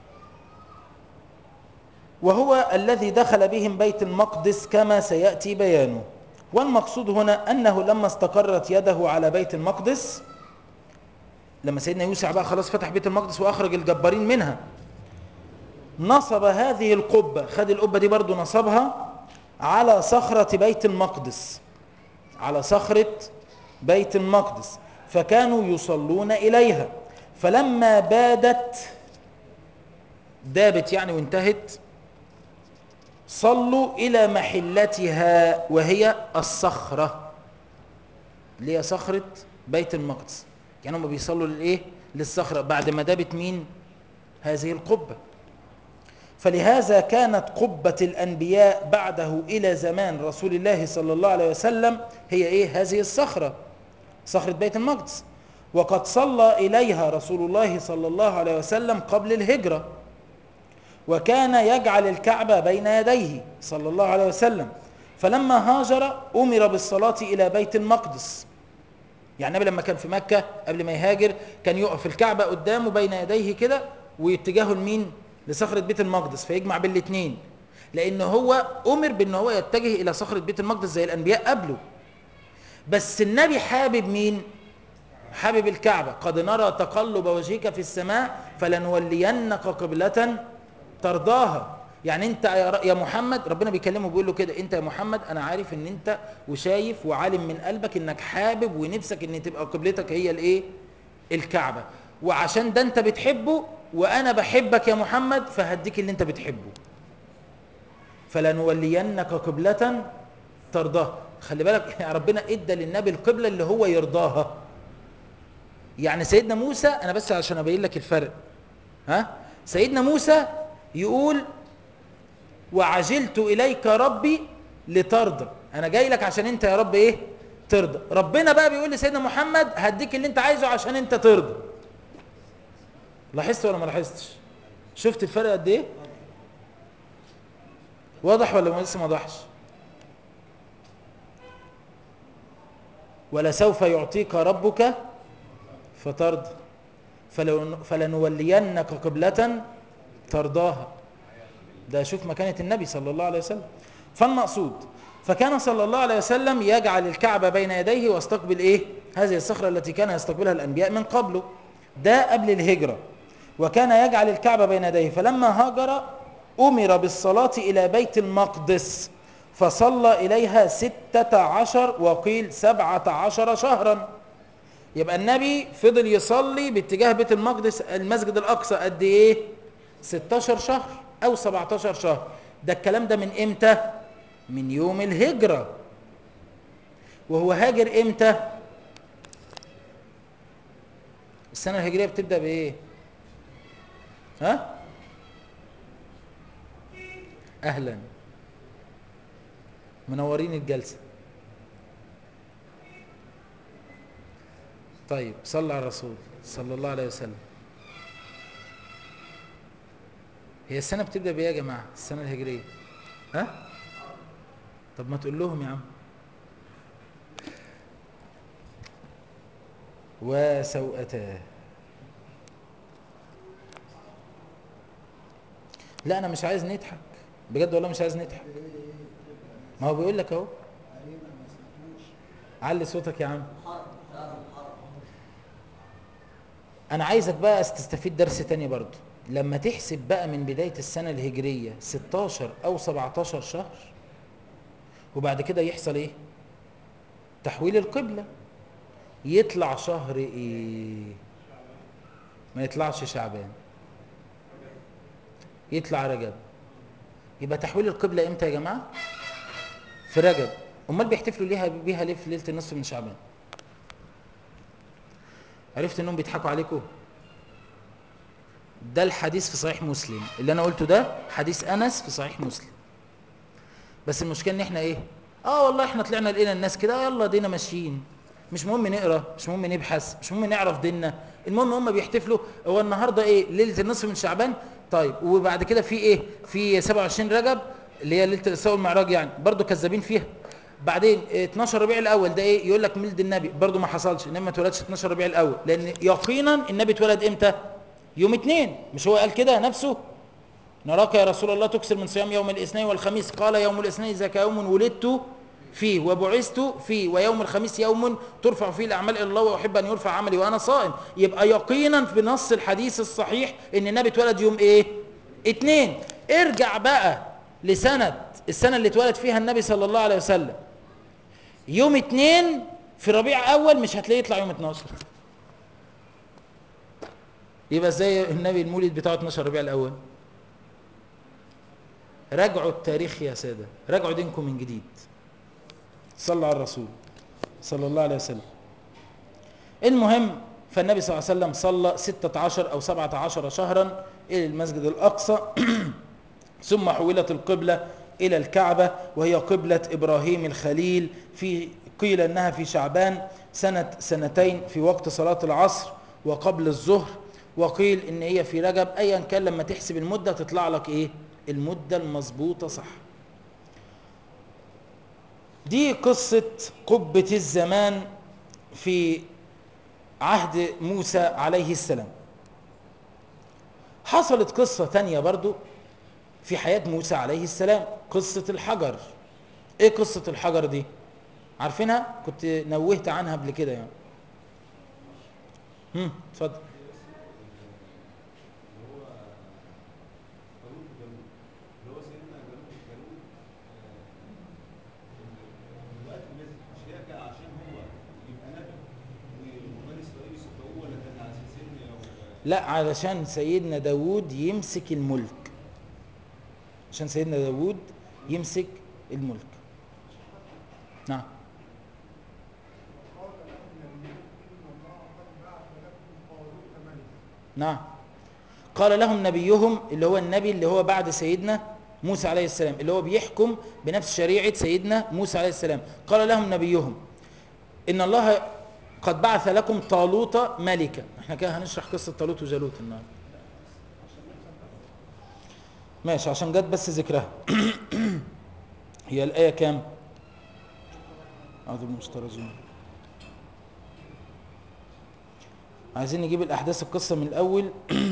وهو الذي دخل بهم بيت المقدس كما سياتي بيانه والمقصود هنا انه لما استقرت يده على بيت المقدس لما سيدنا يوسع بقى خلاص فتح بيت المقدس واخرج الجبارين منها نصب هذه القبه خد القبه دي برضو نصبها على صخره بيت المقدس على صخره بيت المقدس فكانوا يصلون اليها فلما بادت دابت يعني وانتهت صلوا إلى محلتها وهي الصخرة اللي هي صخرة بيت المقدس يعني هم بيصلوا للإيه؟ للصخرة بعد ما دابت مين؟ هذه القبة فلهذا كانت قبة الأنبياء بعده إلى زمان رسول الله صلى الله عليه وسلم هي إيه؟ هذه الصخرة صخرة بيت المقدس وقد صلى إليها رسول الله صلى الله عليه وسلم قبل الهجرة وكان يجعل الكعبة بين يديه صلى الله عليه وسلم فلما هاجر أمر بالصلاة إلى بيت المقدس يعني النبي لما كان في مكة قبل ما يهاجر كان يقف الكعبة قدامه بين يديه كده ويتجاهه لمين لصخرة بيت المقدس فيجمع بين الاثنين لأن هو أمر بأن هو يتجه إلى صخرة بيت المقدس زي الأنبياء قبله بس النبي حابب مين حابب الكعبة قد نرى تقلب وجهك في السماء فلنولينك قبلة ترضاها يعني انت يا محمد ربنا بيكلمه بيقول له كده انت يا محمد انا عارف ان انت وشايف وعالم من قلبك انك حابب ونفسك ان تبقى قبلتك هي الايه الكعبه وعشان ده انت بتحبه وانا بحبك يا محمد فهديك اللي انت بتحبه فلنولينك قبلة ترضاها خلي بالك يا ربنا ادى للنبي القبلة اللي هو يرضاها يعني سيدنا موسى انا بس عشان ابين لك الفرق ها سيدنا موسى يقول وعجلت اليك ربي لترضى انا جاي لك عشان انت يا رب ايه ترضى ربنا بقى بيقول لسيدنا محمد هديك اللي انت عايزه عشان انت ترضى لاحظت ولا ما لاحظتش شفت الفرق قد ايه واضح ولا لسه ما وضحش ولسوف يعطيك ربك فترضى فلنولينك قبلة ترضاها ده شوف مكانة النبي صلى الله عليه وسلم فالمقصود فكان صلى الله عليه وسلم يجعل الكعبة بين يديه واستقبل ايه هذه الصخرة التي كان يستقبلها الأنبياء من قبله ده قبل الهجرة وكان يجعل الكعبة بين يديه فلما هاجر أمر بالصلاة إلى بيت المقدس فصلى إليها ستة عشر وقيل سبعة عشر شهرا يبقى النبي فضل يصلي باتجاه بيت المقدس المسجد الأقصى قد إيه 16 شهر أو 17 شهر ده الكلام ده من إمتى من يوم الهجرة وهو هاجر إمتى السنة الهجرية بتبدأ بإيه ها أهلا منورين الجلسة طيب صلى على الرسول صلى الله عليه وسلم هي السنة بتبدأ بإيه يا جماعة السنة الهجرية ها طب ما تقول لهم يا عم وسوءتاه لا انا مش عايز نضحك بجد والله مش عايز نضحك ما هو بيقول لك اهو علي صوتك يا عم انا عايزك بقى تستفيد درس تاني برضو لما تحسب بقى من بداية السنة الهجرية 16 او 17 شهر وبعد كده يحصل ايه تحويل القبلة يطلع شهر ايه ما يطلعش شعبان يطلع رجب يبقى تحويل القبلة امتى يا جماعة في رجب امال بيحتفلوا ليها بيها ليه في ليلة النصف من شعبان عرفت انهم بيضحكوا عليكم ده الحديث في صحيح مسلم اللي انا قلته ده حديث انس في صحيح مسلم بس المشكله ان احنا ايه اه والله احنا طلعنا لقينا الناس كده يلا دينا ماشيين مش مهم نقرا مش مهم نبحث مش مهم نعرف ديننا المهم هم بيحتفلوا هو النهارده ايه ليله النصف من شعبان طيب وبعد كده في ايه في 27 رجب اللي هي ليله الاسراء والمعراج يعني برضو كذابين فيها بعدين 12 ربيع الاول ده ايه يقول لك ميلاد النبي برضو ما حصلش انما ما اتولدش 12 ربيع الاول لان يقينا النبي اتولد امتى يوم اثنين مش هو قال كده نفسه نراك يا رسول الله تكسر من صيام يوم الاثنين والخميس قال يوم الاثنين ذاك يوم ولدت فيه وبعثت فيه ويوم الخميس يوم ترفع فيه الاعمال الى الله واحب ان يرفع عملي وانا صائم يبقى يقينا بنص الحديث الصحيح ان النبي اتولد يوم ايه اثنين ارجع بقى لسنه السنه اللي اتولد فيها النبي صلى الله عليه وسلم يوم اثنين في ربيع اول مش هتلاقيه يطلع يوم 12 يبقى ازاي النبي المولد بتاعه 12 ربيع الاول راجعوا التاريخ يا ساده راجعوا دينكم من جديد صلوا على الرسول صلى الله عليه وسلم المهم فالنبي صلى الله عليه وسلم صلى 16 او 17 شهرا الى المسجد الاقصى ثم حولت القبله الى الكعبه وهي قبله ابراهيم الخليل في قيل انها في شعبان سنه سنتين في وقت صلاه العصر وقبل الظهر وقيل ان هي في رجب ايا كان لما تحسب المده تطلع لك ايه المده المظبوطه صح دي قصه قبه الزمان في عهد موسى عليه السلام حصلت قصه تانية برضو في حياه موسى عليه السلام قصه الحجر ايه قصه الحجر دي عارفينها كنت نوهت عنها قبل كده يعني هم اتفضل لا علشان سيدنا داود يمسك الملك عشان سيدنا داود يمسك الملك نعم نعم قال لهم نبيهم اللي هو النبي اللي هو بعد سيدنا موسى عليه السلام اللي هو بيحكم بنفس شريعة سيدنا موسى عليه السلام قال لهم نبيهم إن الله قد بعث لكم طالوت ملكا احنا كده هنشرح قصة طالوت وجالوت النهارده ماشي عشان جت بس ذكرها هي الآية كام أعوذ بالمشترجين عايزين نجيب الأحداث القصة من الأول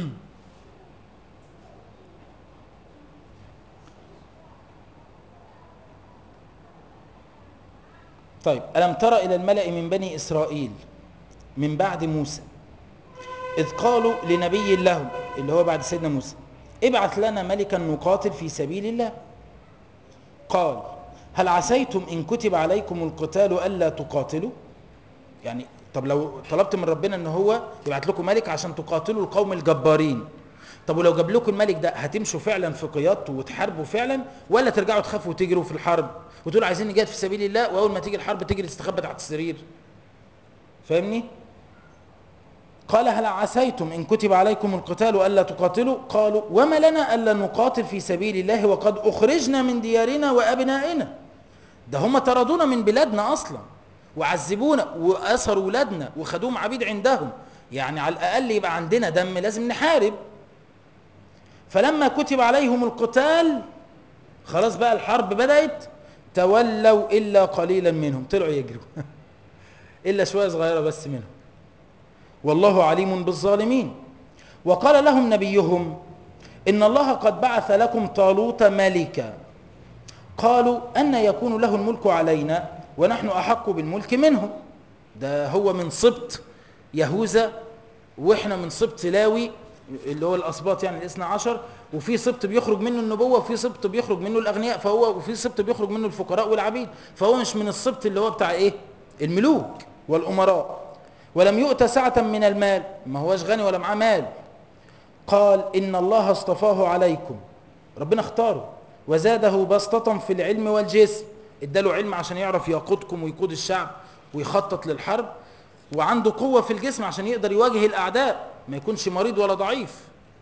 طيب ألم تر إلى الملأ من بني إسرائيل من بعد موسى إذ قالوا لنبي لهم اللي هو بعد سيدنا موسى ابعث لنا ملكا نقاتل في سبيل الله قال هل عسيتم إن كتب عليكم القتال ألا تقاتلوا يعني طب لو طلبت من ربنا ان هو يبعت لكم ملك عشان تقاتلوا القوم الجبارين طب ولو جاب لكم الملك ده هتمشوا فعلا في قيادته وتحاربوا فعلا ولا ترجعوا تخافوا وتجروا في الحرب وتقولوا عايزين نجاهد في سبيل الله واول ما تيجي الحرب تجري تستخبى تحت السرير فاهمني قال هل عسيتم ان كتب عليكم القتال الا تقاتلوا قالوا وما لنا الا نقاتل في سبيل الله وقد اخرجنا من ديارنا وابنائنا ده هم طردونا من بلادنا اصلا وعذبونا واسروا ولادنا وخدوهم عبيد عندهم يعني على الاقل يبقى عندنا دم لازم نحارب فلما كتب عليهم القتال خلاص بقى الحرب بدات تولوا الا قليلا منهم طلعوا يجروا الا شويه صغيره بس منهم والله عليم بالظالمين وقال لهم نبيهم ان الله قد بعث لكم طالوت ملكا قالوا ان يكون له الملك علينا ونحن احق بالملك منه ده هو من سبط يهوذا واحنا من سبط لاوي اللي هو الاسباط يعني الاثنى عشر وفي سبط بيخرج منه النبوه وفي سبط بيخرج منه الاغنياء فهو وفي سبط بيخرج منه الفقراء والعبيد فهو مش من السبط اللي هو بتاع ايه الملوك والامراء ولم يؤت سعة من المال ما هوش غني ولا معاه مال قال إن الله اصطفاه عليكم ربنا اختاره وزاده بسطة في العلم والجسم اداله علم عشان يعرف يقودكم ويقود الشعب ويخطط للحرب وعنده قوة في الجسم عشان يقدر يواجه الأعداء ما يكونش مريض ولا ضعيف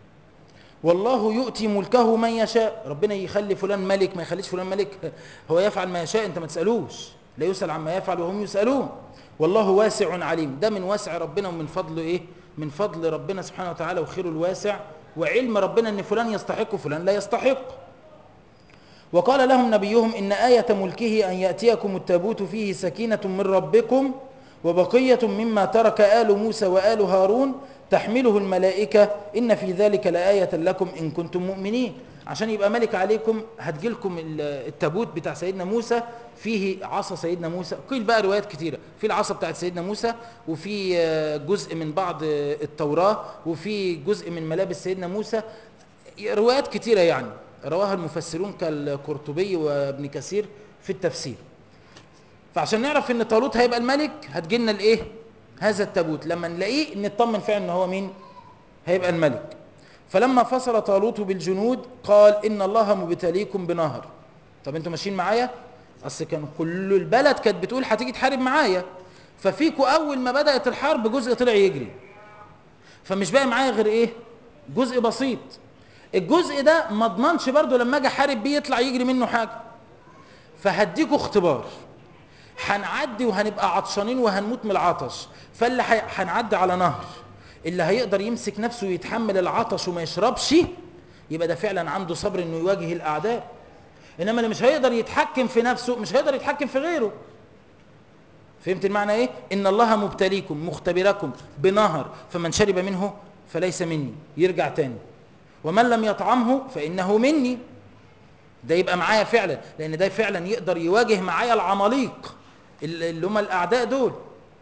والله يؤتي ملكه من يشاء ربنا يخلي فلان ملك ما يخليش فلان ملك هو يفعل ما يشاء انت ما تسألوش لا يسأل عما يفعل وهم يسألون والله واسع عليم ده من واسع ربنا ومن فضل ايه من فضل ربنا سبحانه وتعالى وخيره الواسع وعلم ربنا ان فلان يستحق وفلان لا يستحق وقال لهم نبيهم إن آية ملكه أن يأتيكم التابوت فيه سكينة من ربكم وبقية مما ترك آل موسى وآل هارون تحمله الملائكة إن في ذلك لآية لكم إن كنتم مؤمنين عشان يبقى ملك عليكم هتجيلكم التابوت بتاع سيدنا موسى فيه عصا سيدنا موسى قيل بقى روايات كتيرة في العصا بتاعت سيدنا موسى وفي جزء من بعض التوراة وفي جزء من ملابس سيدنا موسى روايات كتيرة يعني رواها المفسرون كالقرطبي وابن كثير في التفسير فعشان نعرف ان طالوت هيبقى الملك هتجيلنا الايه هذا التابوت لما نلاقيه نطمن فعلا ان هو مين هيبقى الملك فلما فصل طالوت بالجنود قال ان الله مبتليكم بنهر طب انتوا ماشيين معايا اصل كان كل البلد كانت بتقول هتيجي تحارب معايا ففيكوا اول ما بدات الحرب جزء طلع يجري فمش باقي معايا غير ايه جزء بسيط الجزء ده ما اضمنش برضه لما اجي احارب بيه يطلع يجري منه حاجه فهديكوا اختبار هنعدي وهنبقى عطشانين وهنموت من العطش فاللي هنعدي على نهر اللي هيقدر يمسك نفسه ويتحمل العطش وما يشربش يبقى ده فعلا عنده صبر انه يواجه الاعداء انما اللي مش هيقدر يتحكم في نفسه مش هيقدر يتحكم في غيره فهمت المعنى ايه ان الله مبتليكم مختبركم بنهر فمن شرب منه فليس مني يرجع تاني ومن لم يطعمه فانه مني ده يبقى معايا فعلا لان ده فعلا يقدر يواجه معايا العماليق اللي هم الاعداء دول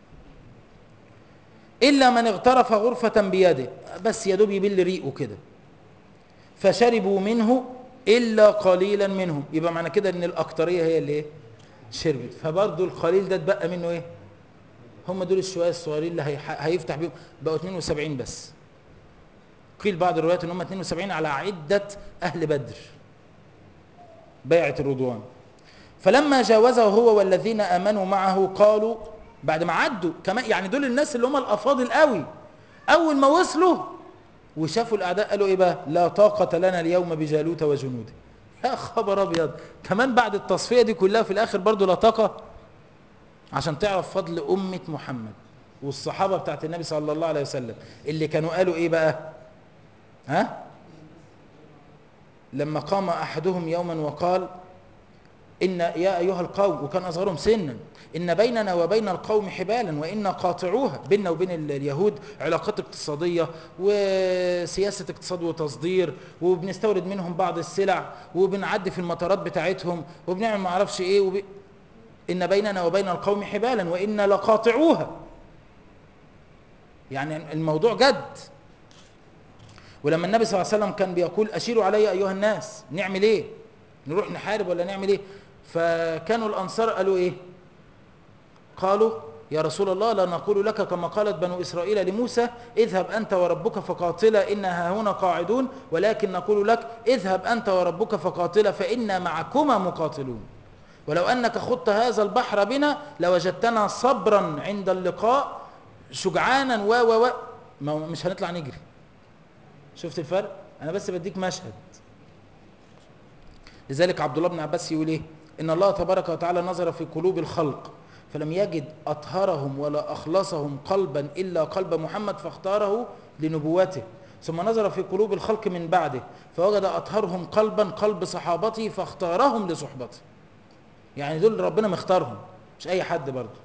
الا من اغترف غرفه بيده بس يا دوب يبل ريقه كده فشربوا منه الا قليلا منهم يبقى معنى كده ان الاكتريه هي اللي ايه شربت فبرضه القليل ده اتبقى منه ايه هم دول الشويه الصغيرين اللي هيفتح بيهم بقوا 72 بس قيل بعض الروايات ان هم 72 على عده اهل بدر بيعه الرضوان فلما جاوزه هو والذين امنوا معه قالوا بعد ما عدوا كمان يعني دول الناس اللي هم الافاضل قوي اول ما وصلوا وشافوا الاعداء قالوا ايه بقى لا طاقه لنا اليوم بجالوت وجنوده يا خبر ابيض كمان بعد التصفيه دي كلها في الاخر برضو لا طاقه عشان تعرف فضل امه محمد والصحابه بتاعت النبي صلى الله عليه وسلم اللي كانوا قالوا ايه بقى ها لما قام احدهم يوما وقال ان يا ايها القوم وكان اصغرهم سنا ان بيننا وبين القوم حبالا وان قاطعوها بيننا وبين اليهود علاقات اقتصاديه وسياسه اقتصاد وتصدير وبنستورد منهم بعض السلع وبنعدي في المطارات بتاعتهم وبنعمل ما اعرفش ايه وب... ان بيننا وبين القوم حبالا وان لقاطعوها يعني الموضوع جد ولما النبي صلى الله عليه وسلم كان بيقول اشيروا علي ايها الناس نعمل ايه نروح نحارب ولا نعمل ايه فكانوا الانصار قالوا ايه قالوا يا رسول الله لا نقول لك كما قالت بنو اسرائيل لموسى اذهب انت وربك فقاتلا انها هنا قاعدون ولكن نقول لك اذهب انت وربك فقاتلا فانا معكما مقاتلون ولو انك خضت هذا البحر بنا لوجدتنا صبرا عند اللقاء شجعانا و و و مش هنطلع نجري شفت الفرق انا بس بديك مشهد لذلك عبد الله بن عباس يقول ايه ان الله تبارك وتعالى نظر في قلوب الخلق فلم يجد اطهرهم ولا اخلصهم قلبا الا قلب محمد فاختاره لنبوته ثم نظر في قلوب الخلق من بعده فوجد اطهرهم قلبا قلب صحابته فاختارهم لصحبته يعني دول ربنا مختارهم مش اي حد برضه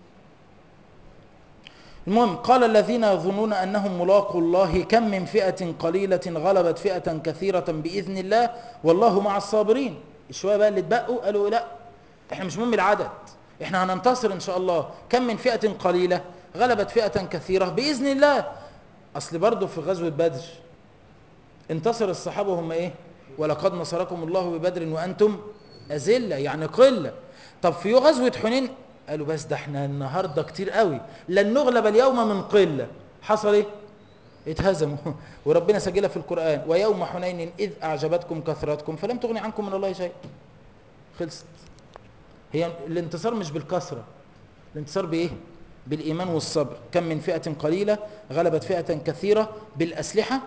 المهم قال الذين يظنون انهم ملاقوا الله كم من فئه قليله غلبت فئه كثيره باذن الله والله مع الصابرين الشويه بقى اللي اتبقوا قالوا لا احنا مش مهم العدد احنا هننتصر ان شاء الله كم من فئه قليله غلبت فئه كثيره باذن الله اصل برضه في غزوه بدر انتصر الصحابه هم ايه ولقد نصركم الله ببدر وانتم اذله يعني قله طب في غزوه حنين قالوا بس ده احنا النهارده كتير قوي لن نغلب اليوم من قله حصل ايه اتهزموا وربنا سجلها في القران ويوم حنين اذ اعجبتكم كثرتكم فلم تغن عنكم من الله شيء خلصت هي الانتصار مش بالكثره الانتصار بايه بالايمان والصبر كم من فئه قليله غلبت فئه كثيره بالاسلحه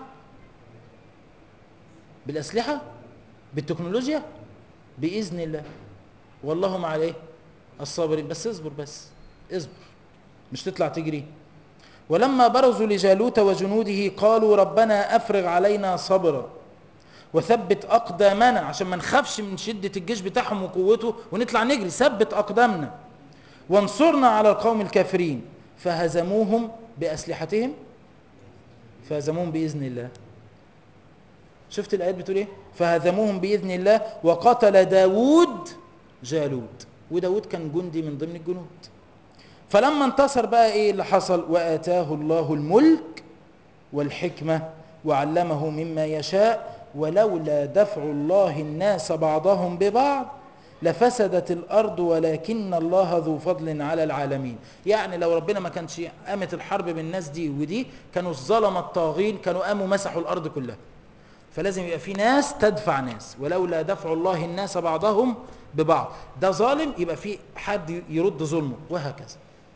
بالاسلحه بالتكنولوجيا باذن الله والله مع الايه الصابرين بس اصبر بس اصبر مش تطلع تجري ولما برزوا لجالوت وجنوده قالوا ربنا افرغ علينا صبرا وثبت اقدامنا عشان ما نخافش من شده الجيش بتاعهم وقوته ونطلع نجري ثبت اقدامنا وانصرنا على القوم الكافرين فهزموهم باسلحتهم فهزموهم باذن الله شفت الايات بتقول ايه فهزموهم باذن الله وقتل داوود جالوت وداود كان جندي من ضمن الجنود فلما انتصر بقى ايه اللي حصل واتاه الله الملك والحكمه وعلمه مما يشاء ولولا دفع الله الناس بعضهم ببعض لفسدت الارض ولكن الله ذو فضل على العالمين يعني لو ربنا ما كانش قامت الحرب بالناس دي ودي كانوا الظلمه الطاغين كانوا قاموا مسحوا الارض كلها فلازم يبقى في ناس تدفع ناس ولولا دفع الله الناس بعضهم ببعض ده ظالم يبقى في حد يرد ظلمه وهكذا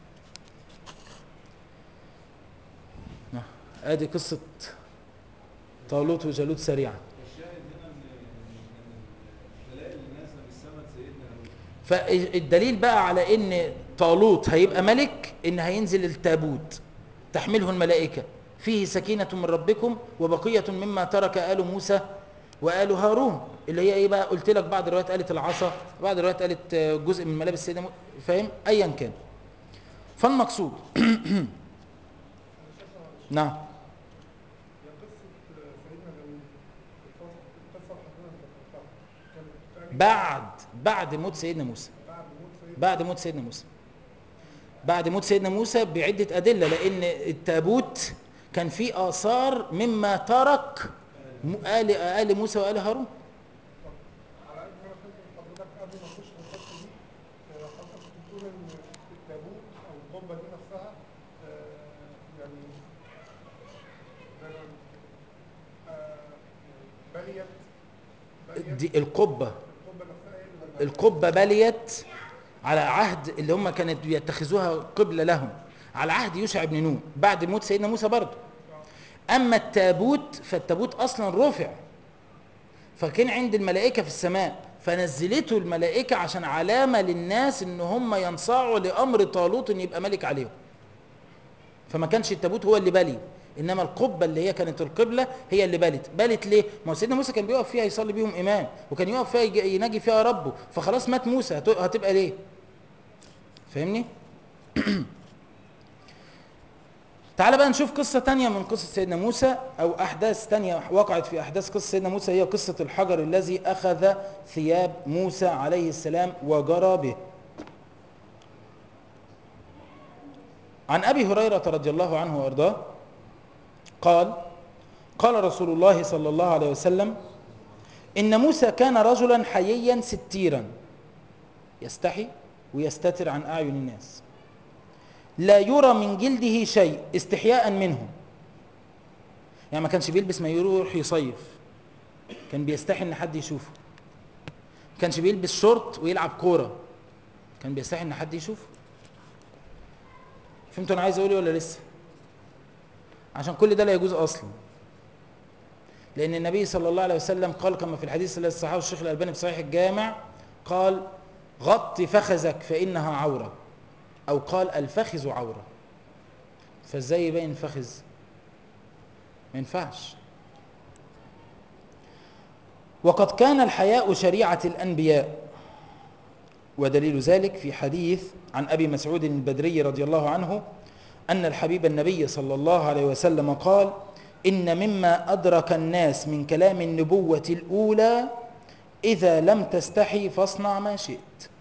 ادي قصه طالوت وجالوت سريعا الشاهد هنا ان ان الدلائل اللي نازله من السماء سيدنا داوود فالدليل بقى على ان طالوت هيبقى ملك ان هينزل التابوت تحمله الملائكه فيه سكينه من ربكم وبقيه مما ترك ال موسى وال هارون اللي هي ايه بقى قلت لك بعض الروايات قالت العصا بعض الروايات قالت جزء من ملابس سيدنا مو- فاهم ايا كان فالمقصود نعم هي قصة سيدنا داوود القصة القصة اللي حضرتك ذكرتها كانت بتعني بعد بعد موت سيدنا موسى بعد موت سيدنا بعد موت سيدنا موسى بعد موت سيدنا موسى بعدة أدلة لأن التابوت كان فيه آثار مما ترك م- آل آل موسى وآل هارون على قد ما انا فهمت من حضرتك قبل ما اخش في القصة دي آه، حضرتك بتقول ان التابوت او القبة دي نفسها آه، يعني زي ما آه، يعني بليت بليت دي القبة القبة نفسها هي اللي بليت. القبة بليت على عهد اللي هم كانت بيتخذوها قبلة لهم على عهد يوشع بن نون بعد موت سيدنا موسى برضه أما التابوت فالتابوت أصلا رفع فكان عند الملائكة في السماء فنزلته الملائكة عشان علامة للناس ان هم ينصاعوا لأمر طالوت ان يبقى ملك عليهم فما كانش التابوت هو اللي بلي انما القبه اللي هي كانت القبله هي اللي بلت بلت ليه ما هو سيدنا موسى كان بيقف فيها يصلي بيهم امام وكان يقف فيها يج- يناجي فيها ربه فخلاص مات موسى هت- هتبقى ليه فاهمني تعال بقى نشوف قصة تانية من قصة سيدنا موسى أو أحداث تانية وقعت في أحداث قصة سيدنا موسى هي قصة الحجر الذي أخذ ثياب موسى عليه السلام وجرى به عن أبي هريرة رضي الله عنه وأرضاه قال قال رسول الله صلى الله عليه وسلم إن موسى كان رجلا حييا ستيرا يستحي ويستتر عن أعين الناس لا يرى من جلده شيء استحياء منه يعني ما كانش بيلبس ما يروح يصيف كان بيستحي ان حد يشوفه ما كانش بيلبس شورت ويلعب كوره كان بيستحي ان حد يشوفه فهمتوا انا عايز اقول ايه ولا لسه عشان كل ده لا يجوز اصلا لان النبي صلى الله عليه وسلم قال كما في الحديث الذي صححه الشيخ الالباني في صحيح الجامع قال غط فخذك فانها عوره او قال الفخذ عوره فازاي يبين فخذ ما ينفعش وقد كان الحياء شريعه الانبياء ودليل ذلك في حديث عن ابي مسعود البدري رضي الله عنه ان الحبيب النبي صلى الله عليه وسلم قال ان مما ادرك الناس من كلام النبوه الاولى اذا لم تستحي فاصنع ما شئت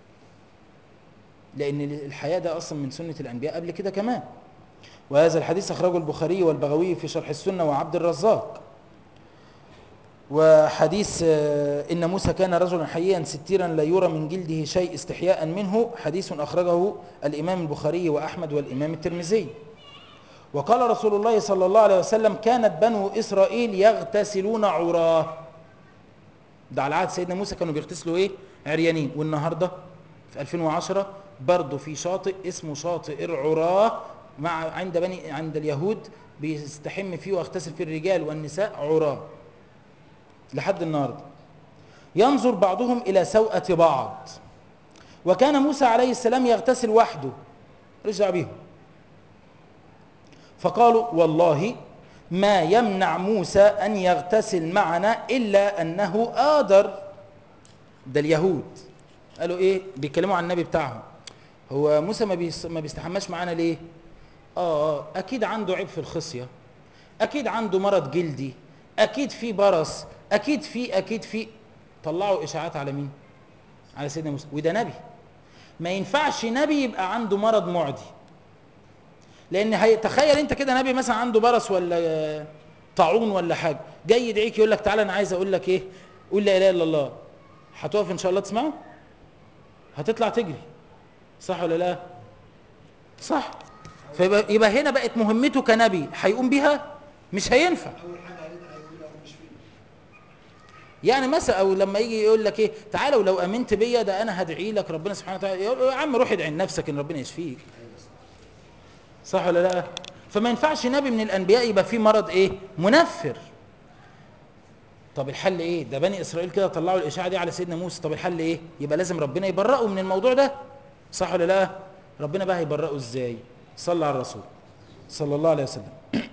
لان الحياء ده اصلا من سنه الانبياء قبل كده كمان وهذا الحديث اخرجه البخاري والبغوي في شرح السنه وعبد الرزاق وحديث آه، إن موسى كان رجلا حييا ستيرا لا يرى من جلده شيء استحياء منه حديث أخرجه الإمام البخاري وأحمد والإمام الترمذي وقال رسول الله صلى الله عليه وسلم كانت بنو إسرائيل يغتسلون عراه ده على عهد سيدنا موسى كانوا بيغتسلوا ايه عريانين والنهارده في 2010 برضه في شاطئ اسمه شاطئ العراه مع عند بني عند اليهود بيستحم فيه ويغتسل فيه الرجال والنساء عراه لحد النهارده ينظر بعضهم الى سوءة بعض وكان موسى عليه السلام يغتسل وحده رجع بيهم فقالوا والله ما يمنع موسى أن يغتسل معنا إلا أنه آدر ده اليهود قالوا إيه بيتكلموا عن النبي بتاعهم هو موسى ما, بيس ما بيستحماش معانا ليه آه آه أكيد عنده عيب في الخصية أكيد عنده مرض جلدي أكيد في برص أكيد في أكيد في طلعوا إشاعات على مين على سيدنا موسى وده نبي ما ينفعش نبي يبقى عنده مرض معدي لان هي تخيل انت كده نبي مثلا عنده برص ولا طاعون ولا حاجه جاي يدعيك يقول لك تعالى انا عايز اقول لك ايه قول لا اله الا الله هتقف ان شاء الله تسمعه هتطلع تجري صح ولا لا صح فيبقى يبقى هنا بقت مهمته كنبي هيقوم بيها مش هينفع اول حاجه علينا هيقول له مش فيه يعني مثلا او لما يجي يقول لك ايه تعالى ولو امنت بيا ده انا هدعي لك ربنا سبحانه وتعالى يقول له يا عم روح ادعي لنفسك ان ربنا يشفيك صح ولا لا فما ينفعش نبي من الانبياء يبقى فيه مرض ايه منفر طب الحل ايه ده بني اسرائيل كده طلعوا الاشاعه دي على سيدنا موسى طب الحل ايه يبقى لازم ربنا يبرئه من الموضوع ده صح ولا لا ربنا بقى هيبرئه ازاي صلى على الرسول صلى الله عليه وسلم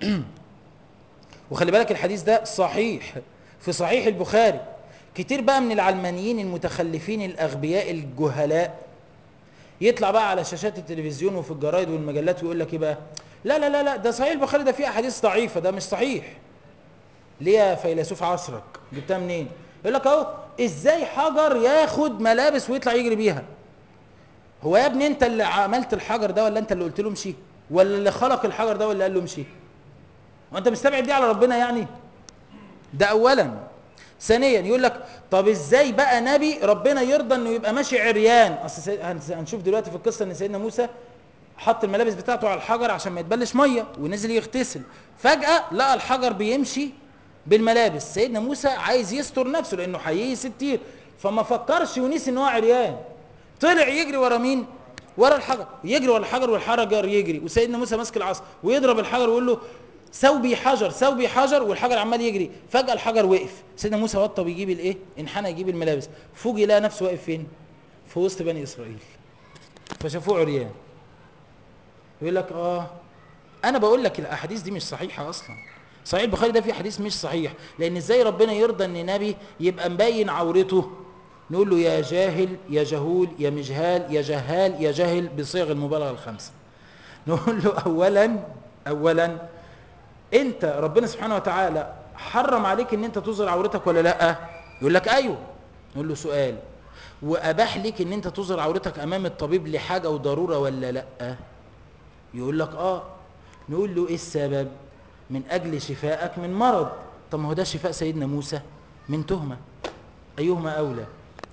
وخلي بالك الحديث ده صحيح في صحيح البخاري كتير بقى من العلمانيين المتخلفين الاغبياء الجهلاء يطلع بقى على شاشات التلفزيون وفي الجرايد والمجلات ويقول لك ايه بقى لا لا لا لا ده صحيح البخاري ده فيه احاديث ضعيفه ده مش صحيح ليه يا فيلسوف عصرك جبتها منين يقول لك اهو ازاي حجر ياخد ملابس ويطلع يجري بيها هو يا ابني انت اللي عملت الحجر ده ولا انت اللي قلت له امشي ولا اللي خلق الحجر ده ولا قال له امشي وانت مستبعد دي على ربنا يعني ده اولا ثانيا يقول لك طب ازاي بقى نبي ربنا يرضى انه يبقى ماشي عريان اصل سي- هنس- هنشوف دلوقتي في القصه ان سيدنا موسى حط الملابس بتاعته على الحجر عشان ما يتبلش ميه ونزل يغتسل فجاه لقى الحجر بيمشي بالملابس سيدنا موسى عايز يستر نفسه لانه حيي ستير فما فكرش ونسي ان هو عريان طلع يجري ورا مين ورا الحجر يجري ورا الحجر والحجر يجري وسيدنا موسى ماسك العصا ويضرب الحجر ويقول له سوبي حجر سوبي حجر والحجر عمال يجري فجاه الحجر وقف سيدنا موسى وطى ويجيب الايه انحنى يجيب الملابس فوجئ لقى نفسه واقف فين في وسط بني اسرائيل فشافوه عريان يقول لك اه انا بقول لك الاحاديث دي مش صحيحه اصلا صحيح البخاري ده فيه حديث مش صحيح لان ازاي ربنا يرضى ان نبي يبقى مبين عورته نقول له يا جاهل يا جهول يا مجهال يا جهال يا جاهل بصيغ المبالغه الخمسه نقول له اولا اولا انت ربنا سبحانه وتعالى حرم عليك ان انت تظهر عورتك ولا لا يقول لك ايوه نقول له سؤال واباح لك ان انت تظهر عورتك امام الطبيب لحاجه وضروره ولا لا يقول لك اه نقول له ايه السبب من اجل شفائك من مرض طب ما هو ده شفاء سيدنا موسى من تهمه ايهما اولى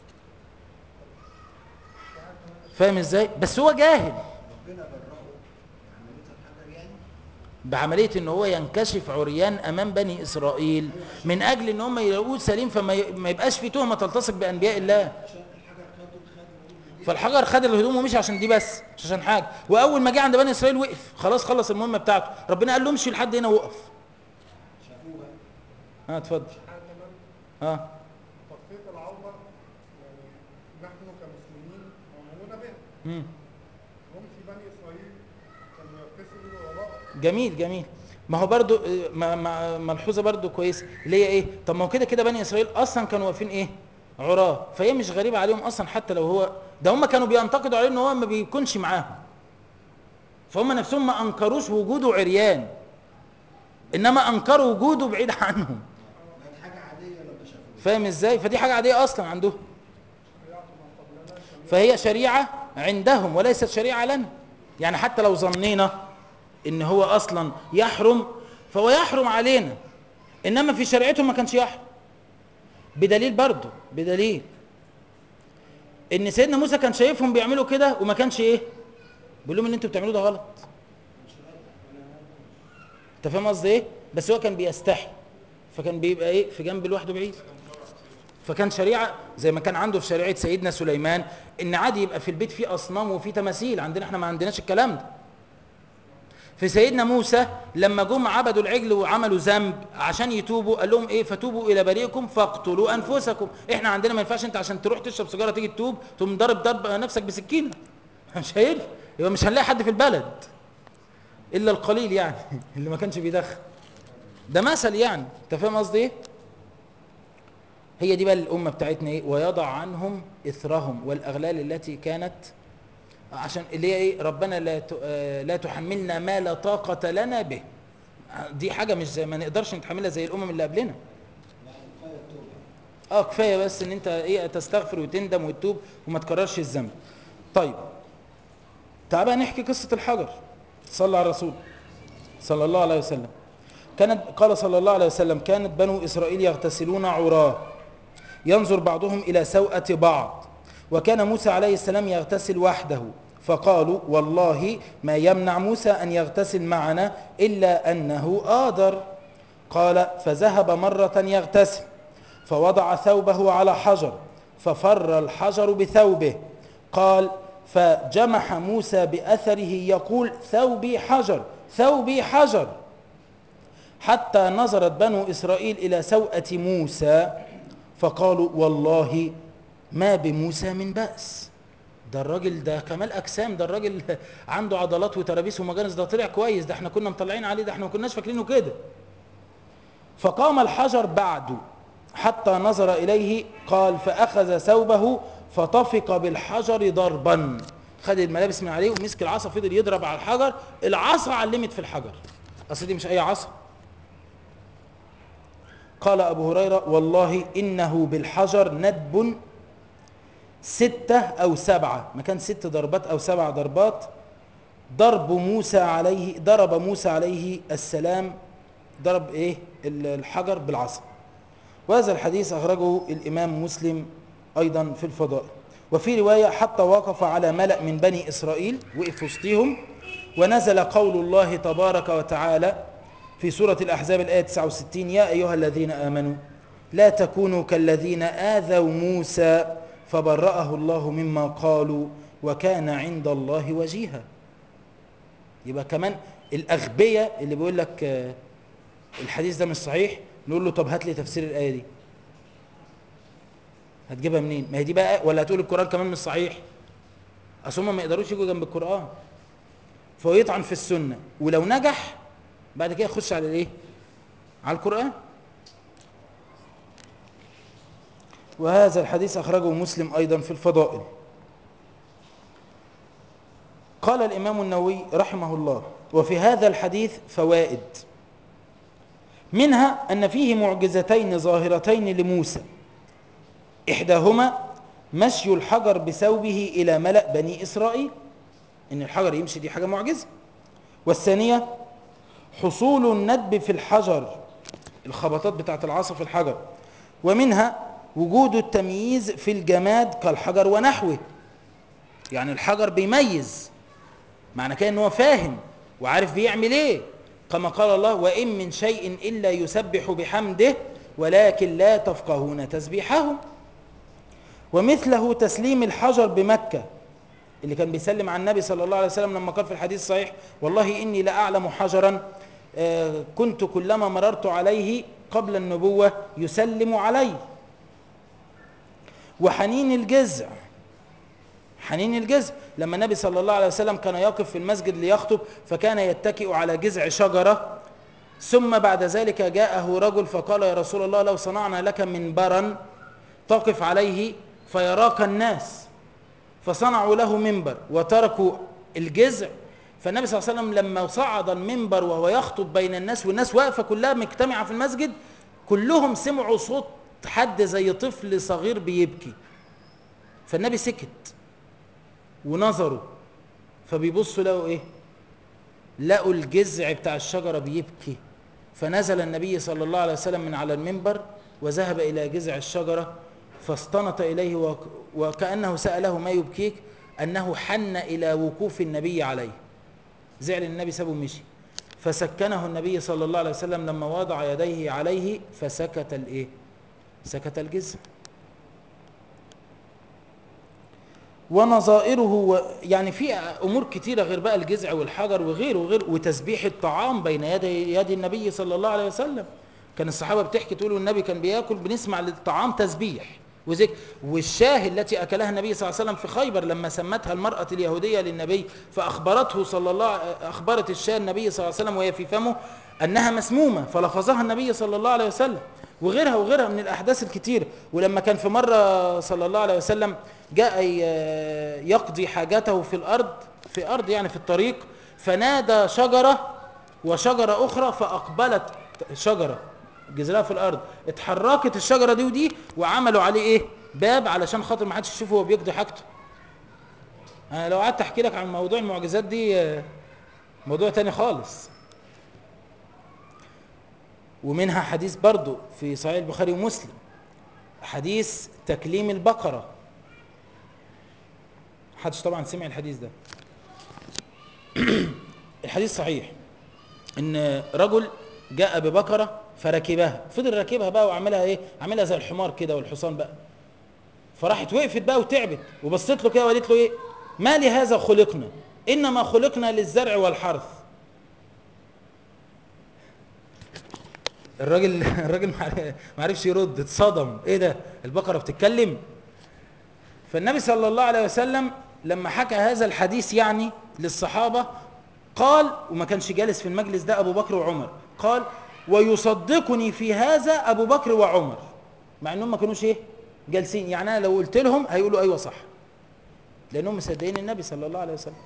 فاهم ازاي بس هو جاهل ربنا برأه عمليه الحجر يعني بعمليه ان هو ينكشف عريان امام بني اسرائيل من اجل ان هم يلاقوه سليم فما ي- ما يبقاش في تهمه تلتصق بانبياء الله عشان الحجر خده خد فالحجر خد الهدوم ومشي عشان دي بس مش عشان حاجه واول ما جه عند بني اسرائيل وقف خلاص خلص المهمه بتاعته ربنا قال له امشي لحد هنا وقف شافوه بقى ها اتفضل حاجه كمان ها تغطيه العوره يعني نحن كمسلمين مامورون بها مم. هم في بني اسرائيل كانوا يغتسلوا وراء جميل جميل ما هو برضو آه، ما- ما- ملحوظه برضو كويسه اللي هي ايه طب ما هو كده كده بني اسرائيل اصلا كانوا واقفين ايه عراه فهي مش غريبه عليهم اصلا حتى لو هو ده هم كانوا بينتقدوا عليه ان هو ما بيكونش معاهم فهم نفسهم ما انكروش وجوده عريان انما انكروا وجوده بعيد عنهم بقت حاجه عاديه لما شافوه فاهم ازاي فدي حاجه عاديه اصلا عندهم فهي شريعه عندهم وليست شريعه لنا يعني حتى لو ظنينا ان هو اصلا يحرم فهو يحرم علينا انما في شريعتهم ما كانش يحرم بدليل برضه بدليل ان سيدنا موسى كان شايفهم بيعملوا كده وما كانش ايه بيقول لهم اللي انتوا بتعملوه ده غلط انت فاهم قصدي ايه بس هو كان بيستحي فكان بيبقى ايه في جنب لوحده بعيد فكان شريعه زي ما كان عنده في شريعه سيدنا سليمان ان عادي يبقى في البيت فيه اصنام وفيه تماثيل عندنا احنا ما عندناش الكلام ده في سيدنا موسى لما جم عبدوا العجل وعملوا ذنب عشان يتوبوا قال لهم ايه فتوبوا الى بريئكم فاقتلوا انفسكم احنا عندنا ما ينفعش انت عشان تروح تشرب سيجاره تيجي تتوب تقوم ضارب ضرب نفسك بسكينه مش هينفع يبقى مش هنلاقي حد في البلد الا القليل يعني اللي ما كانش بيدخن ده مثل يعني انت فاهم قصدي ايه هي دي بقى الامه بتاعتنا ايه ويضع عنهم اثرهم والاغلال التي كانت عشان اللي هي ايه ربنا لا ت- آه، لا تحملنا ما لا طاقه لنا به دي حاجه مش زي ما نقدرش نتحملها زي الامم اللي قبلنا اه كفايه بس ان انت ايه تستغفر وتندم وتتوب وما تكررش الذنب طيب تعال بقى نحكي قصه الحجر صلى على الرسول صلى الله عليه وسلم كانت قال صلى الله عليه وسلم كانت بنو اسرائيل يغتسلون عراه ينظر بعضهم الى سوءه بعض وكان موسى عليه السلام يغتسل وحده فقالوا والله ما يمنع موسى ان يغتسل معنا الا انه آدر قال فذهب مره يغتسل فوضع ثوبه على حجر ففر الحجر بثوبه قال فجمح موسى باثره يقول ثوبي حجر ثوبي حجر حتى نظرت بنو اسرائيل الى سوءه موسى فقالوا والله ما بموسى من باس ده الراجل ده كمال اجسام ده الراجل عنده عضلات وترابيس ومجانس ده طلع كويس ده احنا كنا مطلعين عليه ده احنا ما كناش فاكرينه كده فقام الحجر بعده حتى نظر اليه قال فاخذ ثوبه فطفق بالحجر ضربا خد الملابس من عليه ومسك العصا فضل يضرب على الحجر العصا علمت في الحجر اصل دي مش اي عصا قال ابو هريره والله انه بالحجر ندب ستة أو سبعة ما كان ست ضربات أو سبع ضربات ضرب موسى عليه ضرب موسى عليه السلام ضرب إيه الحجر بالعصا وهذا الحديث أخرجه الإمام مسلم أيضا في الفضائل وفي رواية حتى وقف على ملأ من بني إسرائيل وقف وسطهم ونزل قول الله تبارك وتعالى في سورة الأحزاب الآية 69 يا أيها الذين آمنوا لا تكونوا كالذين آذوا موسى فبرأه الله مما قالوا وكان عند الله وجيها يبقى كمان الأغبية اللي بيقول لك آه، الحديث ده مش صحيح نقول له طب هات لي تفسير الآية دي هتجيبها منين ما هي دي بقى ولا هتقول القرآن كمان مش صحيح اصل هم ما يقدروش يجوا جنب القرآن فهو يطعن في السنة ولو نجح بعد كده يخش على الايه على القرآن وهذا الحديث أخرجه مسلم أيضا في الفضائل قال الإمام النووي رحمه الله وفي هذا الحديث فوائد منها أن فيه معجزتين ظاهرتين لموسى إحداهما مشي الحجر بثوبه إلى ملأ بني إسرائيل إن الحجر يمشي دي حاجة معجزة والثانية حصول الندب في الحجر الخبطات بتاعت العصا في الحجر ومنها وجود التمييز في الجماد كالحجر ونحوه يعني الحجر بيميز معنى كده ان هو فاهم وعارف بيعمل ايه كما قال الله وان من شيء الا يسبح بحمده ولكن لا تفقهون تسبيحهم ومثله تسليم الحجر بمكه اللي كان بيسلم على النبي صلى الله عليه وسلم لما قال في الحديث الصحيح والله اني لاعلم حجرا آه، كنت كلما مررت عليه قبل النبوه يسلم علي وحنين الجزع حنين الجزع لما النبي صلى الله عليه وسلم كان يقف في المسجد ليخطب فكان يتكئ على جذع شجرة ثم بعد ذلك جاءه رجل فقال يا رسول الله لو صنعنا لك منبرا تقف عليه فيراك الناس فصنعوا له منبر وتركوا الجذع فالنبي صلى الله عليه وسلم لما صعد المنبر وهو يخطب بين الناس والناس واقفة كلها مجتمعة في المسجد كلهم سمعوا صوت حد زي طفل صغير بيبكي فالنبي سكت ونظروا فبيبصوا لقوا ايه لقوا الجذع بتاع الشجرة بيبكي فنزل النبي صلى الله عليه وسلم من على المنبر وذهب إلى جذع الشجرة فاستنط إليه وك- وكأنه سأله ما يبكيك أنه حن إلى وقوف النبي عليه زعل النبي سابه ومشي فسكنه النبي صلى الله عليه وسلم لما وضع يديه عليه فسكت الايه سكت الجذع ونظائره و... يعني في امور كتيره غير بقى الجذع والحجر وغيره وغيره وتسبيح الطعام بين يدي يد النبي صلى الله عليه وسلم كان الصحابه بتحكي تقول النبي كان بياكل بنسمع للطعام تسبيح وذكر والشاه التي اكلها النبي صلى الله عليه وسلم في خيبر لما سمتها المراه اليهوديه للنبي فاخبرته صلى الله اخبرت الشاه النبي صلى الله عليه وسلم وهي في فمه انها مسمومه فلفظها النبي صلى الله عليه وسلم وغيرها وغيرها من الاحداث الكتيره ولما كان في مره صلى الله عليه وسلم جاء ي- يقضي حاجته في الارض في ارض يعني في الطريق فنادى شجره وشجره اخرى فاقبلت شجره جذرها في الارض اتحركت الشجره دي ودي وعملوا عليه ايه باب علشان خاطر ما حدش يشوفه وهو بيقضي حاجته انا لو قعدت احكي لك عن موضوع المعجزات دي آه، موضوع تاني خالص ومنها حديث برضو في صحيح البخاري ومسلم حديث تكليم البقرة محدش طبعا سمع الحديث ده الحديث صحيح ان رجل جاء ببقرة فركبها فضل راكبها بقى وعملها ايه عملها زي الحمار كده والحصان بقى فراحت وقفت بقى وتعبت وبصيت له كده وقالت له ايه ما لهذا خلقنا انما خلقنا للزرع والحرث الراجل الراجل ما عرفش يرد اتصدم ايه ده البقره بتتكلم فالنبي صلى الله عليه وسلم لما حكى هذا الحديث يعني للصحابه قال وما كانش جالس في المجلس ده ابو بكر وعمر قال ويصدقني في هذا ابو بكر وعمر مع انهم ما كانوش ايه جالسين يعني انا لو قلت لهم هيقولوا ايوه صح لانهم مصدقين النبي صلى الله عليه وسلم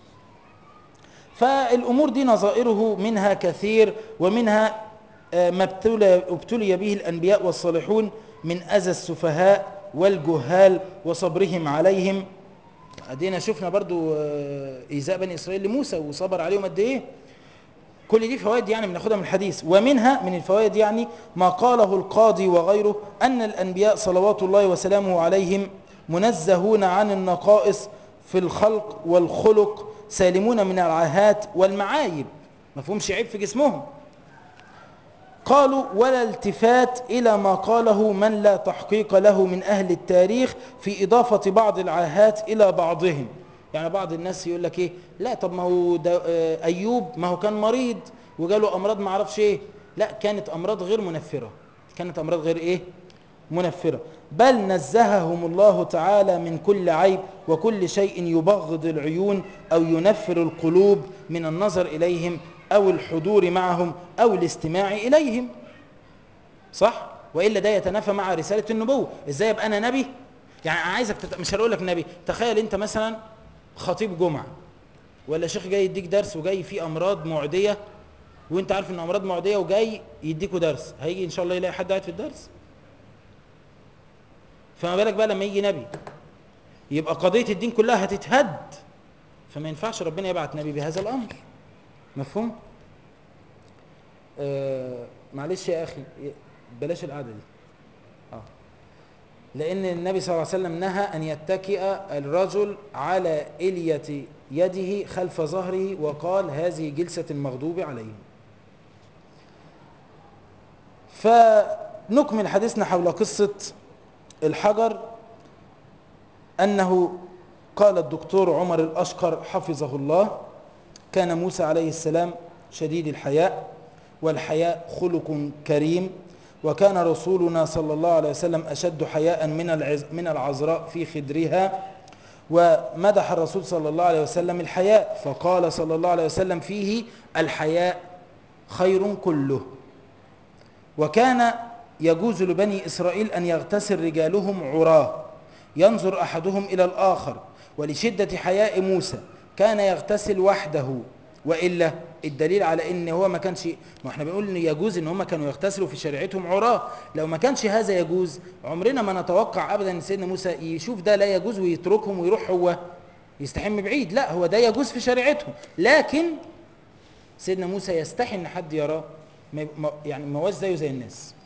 فالامور دي نظائره منها كثير ومنها آه، ما ابتلي, ابتلي به الانبياء والصالحون من اذى السفهاء والجهال وصبرهم عليهم ادينا شفنا برضو آه، ايذاء بني اسرائيل لموسى وصبر عليهم قد ايه كل دي فوائد يعني بناخدها من الحديث ومنها من الفوائد يعني ما قاله القاضي وغيره أن الأنبياء صلوات الله وسلامه عليهم منزهون عن النقائص في الخلق والخلق سالمون من العاهات والمعايب ما فيهمش عيب في جسمهم قالوا ولا التفات إلى ما قاله من لا تحقيق له من أهل التاريخ في إضافة بعض العاهات إلى بعضهم يعني بعض الناس يقول لك إيه لا طب ما هو ده آه، أيوب ما هو كان مريض وجاله أمراض ما عرفش إيه لا كانت أمراض غير منفرة كانت أمراض غير إيه منفرة بل نزههم الله تعالى من كل عيب وكل شيء يبغض العيون أو ينفر القلوب من النظر إليهم أو الحضور معهم أو الاستماع إليهم صح؟ وإلا ده يتنافى مع رسالة النبوة إزاي يبقى أنا نبي؟ يعني أنا عايزك تت... مش هقول لك نبي تخيل أنت مثلا خطيب جمعة ولا شيخ جاي يديك درس وجاي فيه أمراض معدية وأنت عارف إن أمراض معدية وجاي يديكوا درس هيجي إن شاء الله يلاقي حد قاعد في الدرس فما بالك بقى لما يجي نبي يبقى قضية الدين كلها هتتهد فما ينفعش ربنا يبعت نبي بهذا الأمر مفهوم؟ آه معلش يا أخي بلاش القعدة دي آه. لأن النبي صلى الله عليه وسلم نهى أن يتكئ الرجل على إلية يده خلف ظهره وقال هذه جلسة المغضوب عليهم فنكمل حديثنا حول قصة الحجر أنه قال الدكتور عمر الأشقر حفظه الله كان موسى عليه السلام شديد الحياء والحياء خلق كريم وكان رسولنا صلى الله عليه وسلم أشد حياء من العز من العذراء في خدرها ومدح الرسول صلى الله عليه وسلم الحياء فقال صلى الله عليه وسلم فيه الحياء خير كله وكان يجوز لبني إسرائيل أن يغتسل رجالهم عراه ينظر أحدهم إلى الآخر ولشدة حياء موسى كان يغتسل وحده وإلا الدليل على ان هو ما كانش ما احنا بنقول ان يجوز ان هم كانوا يغتسلوا في شريعتهم عراه لو ما كانش هذا يجوز عمرنا ما نتوقع ابدا ان سيدنا موسى يشوف ده لا يجوز ويتركهم ويروح هو يستحم بعيد لا هو ده يجوز في شريعتهم لكن سيدنا موسى يستحي ان حد يراه ما ما- يعني ما هوش زيه زي الناس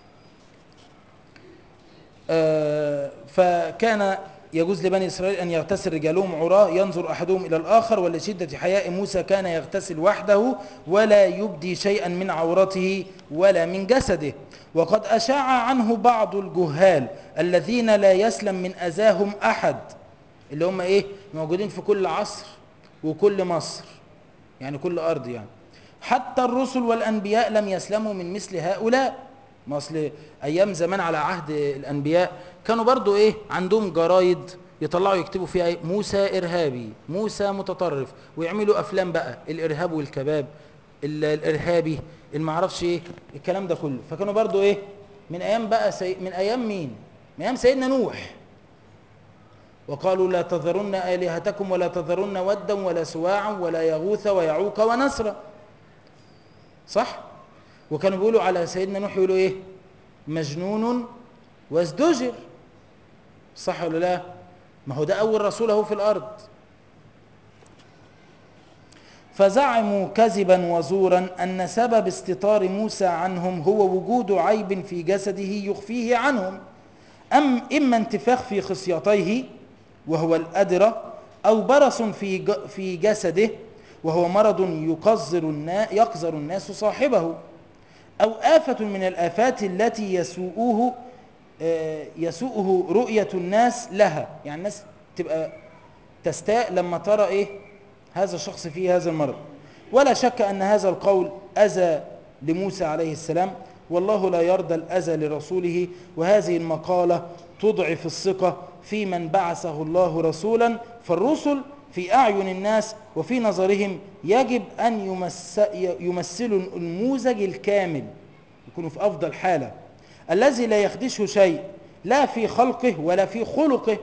آه، فكان يجوز لبني إسرائيل أن يغتسل رجالهم عراة ينظر أحدهم إلى الآخر ولشدة حياء موسى كان يغتسل وحده ولا يبدي شيئا من عورته ولا من جسده وقد أشاع عنه بعض الجهال الذين لا يسلم من أذاهم أحد اللي هم إيه موجودين في كل عصر وكل مصر يعني كل أرض يعني حتى الرسل والأنبياء لم يسلموا من مثل هؤلاء ما اصل ايام زمان على عهد الانبياء كانوا برضو ايه عندهم جرايد يطلعوا يكتبوا فيها ايه موسى ارهابي موسى متطرف ويعملوا افلام بقى الارهاب والكباب ال- الارهابي المعرفش ايه الكلام ده كله فكانوا برضو ايه من ايام بقى سي... من ايام مين من ايام سيدنا نوح وقالوا لا تذرن الهتكم ولا تذرن ودا ولا سواعا ولا يغوث ويعوق ونسرا صح وكانوا بيقولوا على سيدنا نوح يقولوا ايه مجنون وازدجر صح ولا لا ما هو ده اول رسول اهو في الارض فزعموا كذبا وزورا ان سبب استطار موسى عنهم هو وجود عيب في جسده يخفيه عنهم ام اما انتفاخ في خصيتيه وهو الادرة او برص في ج- في جسده وهو مرض يقذر النا يقذر الناس صاحبه أو آفة من الآفات التي يسوءه آه، يسوءه رؤية الناس لها يعني الناس تبقى تستاء لما ترى إيه هذا الشخص فيه هذا المرض ولا شك أن هذا القول أذى لموسى عليه السلام والله لا يرضى الأذى لرسوله وهذه المقالة تضعف الثقة في من بعثه الله رسولا فالرسل في أعين الناس وفي نظرهم يجب أن يمس يمثلوا النموذج الكامل يكونوا في أفضل حالة الذي لا يخدشه شيء لا في خلقه ولا في خلقه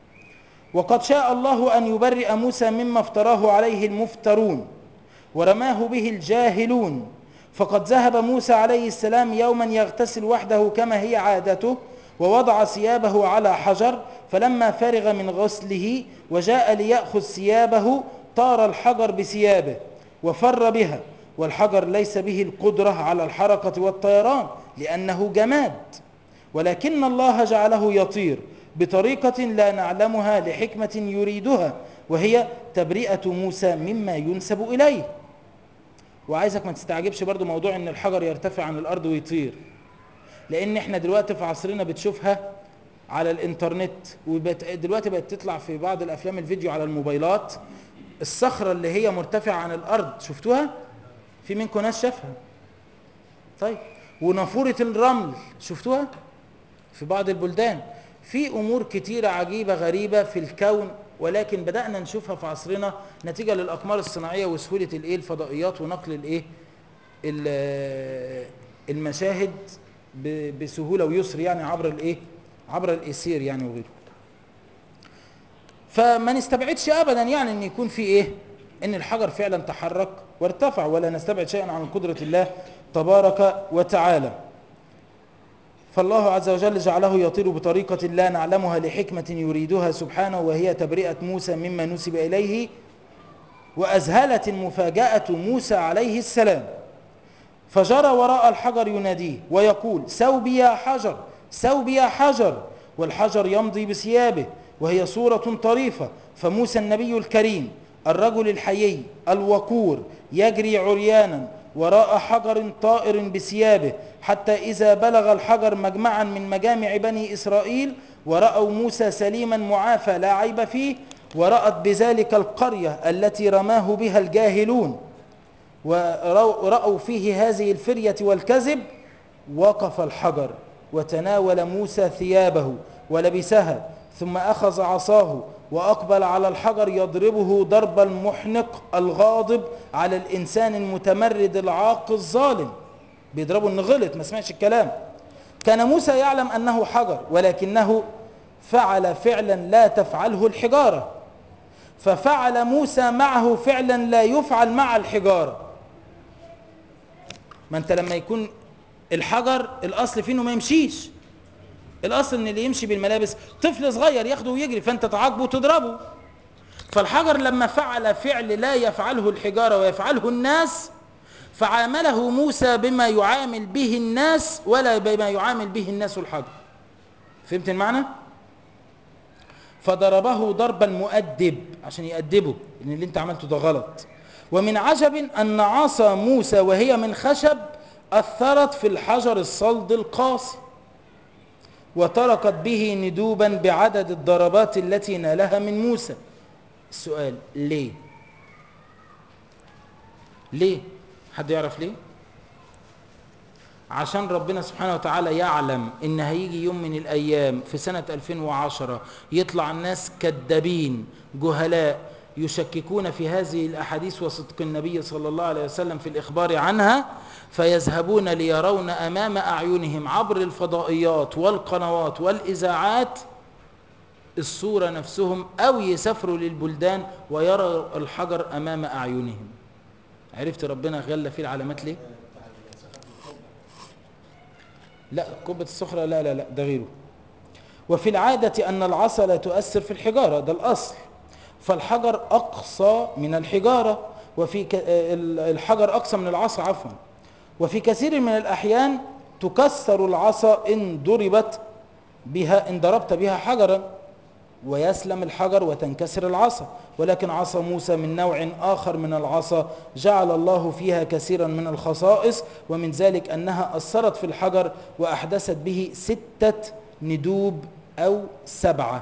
وقد شاء الله أن يبرئ موسى مما افتراه عليه المفترون ورماه به الجاهلون فقد ذهب موسى عليه السلام يوما يغتسل وحده كما هي عادته ووضع ثيابه على حجر فلما فرغ من غسله وجاء ليأخذ ثيابه طار الحجر بثيابه وفر بها والحجر ليس به القدرة على الحركة والطيران لأنه جماد ولكن الله جعله يطير بطريقة لا نعلمها لحكمة يريدها وهي تبرئة موسى مما ينسب إليه وعايزك ما تستعجبش برضو موضوع ان الحجر يرتفع عن الارض ويطير لان احنا دلوقتي في عصرنا بتشوفها على الانترنت ودلوقتي بقت تطلع في بعض الافلام الفيديو على الموبايلات الصخرة اللي هي مرتفعة عن الارض شفتوها في منكم ناس شافها طيب ونافورة الرمل شفتوها في بعض البلدان في امور كتيرة عجيبة غريبة في الكون ولكن بدأنا نشوفها في عصرنا نتيجة للأقمار الصناعية وسهولة الايه الفضائيات ونقل الايه ال- المشاهد ب- بسهولة ويسر يعني عبر الايه عبر الايسير يعني وغيره فما نستبعدش ابدا يعني ان يكون في ايه ان الحجر فعلا تحرك وارتفع ولا نستبعد شيئا عن قدرة الله تبارك وتعالى فالله عز وجل جعله يطير بطريقة لا نعلمها لحكمة يريدها سبحانه وهي تبرئة موسى مما نسب إليه وأذهلت المفاجأة موسى عليه السلام فجرى وراء الحجر يناديه ويقول سوبي يا حجر سوبي يا حجر والحجر يمضي بثيابه وهي صورة طريفة فموسى النبي الكريم الرجل الحيي الوقور يجري عريانا وراء حجر طائر بثيابه حتى إذا بلغ الحجر مجمعا من مجامع بني إسرائيل ورأوا موسى سليما معافى لا عيب فيه ورأت بذلك القرية التي رماه بها الجاهلون ورأوا فيه هذه الفرية والكذب وقف الحجر وتناول موسى ثيابه ولبسها ثم أخذ عصاه وأقبل على الحجر يضربه ضرب المحنق الغاضب على الإنسان المتمرد العاق الظالم بيضربه إنه غلط ما سمعش الكلام كان موسى يعلم أنه حجر ولكنه فعل فعلا لا تفعله الحجارة ففعل موسى معه فعلا لا يفعل مع الحجارة ما انت لما يكون الحجر الاصل فيه انه ما يمشيش الاصل ان اللي يمشي بالملابس طفل صغير ياخده ويجري فانت تعاقبه وتضربه فالحجر لما فعل فعل لا يفعله الحجارة ويفعله الناس فعامله موسى بما يعامل به الناس ولا بما يعامل به الناس الحجر فهمت المعنى فضربه ضربا مؤدب عشان يأدبه ان اللي انت عملته ده غلط ومن عجب ان عصا موسى وهي من خشب اثرت في الحجر الصلد القاسي وتركت به ندوبا بعدد الضربات التي نالها من موسى السؤال ليه ليه حد يعرف ليه عشان ربنا سبحانه وتعالى يعلم ان هيجي يوم من الايام في سنة 2010 يطلع الناس كذابين جهلاء يشككون في هذه الاحاديث وصدق النبي صلى الله عليه وسلم في الاخبار عنها فيذهبون ليرون امام اعينهم عبر الفضائيات والقنوات والاذاعات الصورة نفسهم او يسافروا للبلدان ويروا الحجر امام اعينهم عرفت ربنا غلى فيه العلامات ليه لا قبة الصخرة لا لا لا ده غيره وفي العادة أن العصا لا تؤثر في الحجارة ده الأصل فالحجر أقصى من الحجارة وفي ك... الحجر أقصى من العصا عفوا وفي كثير من الأحيان تكسر العصا إن ضربت بها إن ضربت بها حجرا ويسلم الحجر وتنكسر العصا ولكن عصا موسى من نوع آخر من العصا جعل الله فيها كثيرا من الخصائص ومن ذلك أنها أثرت في الحجر وأحدثت به ستة ندوب أو سبعة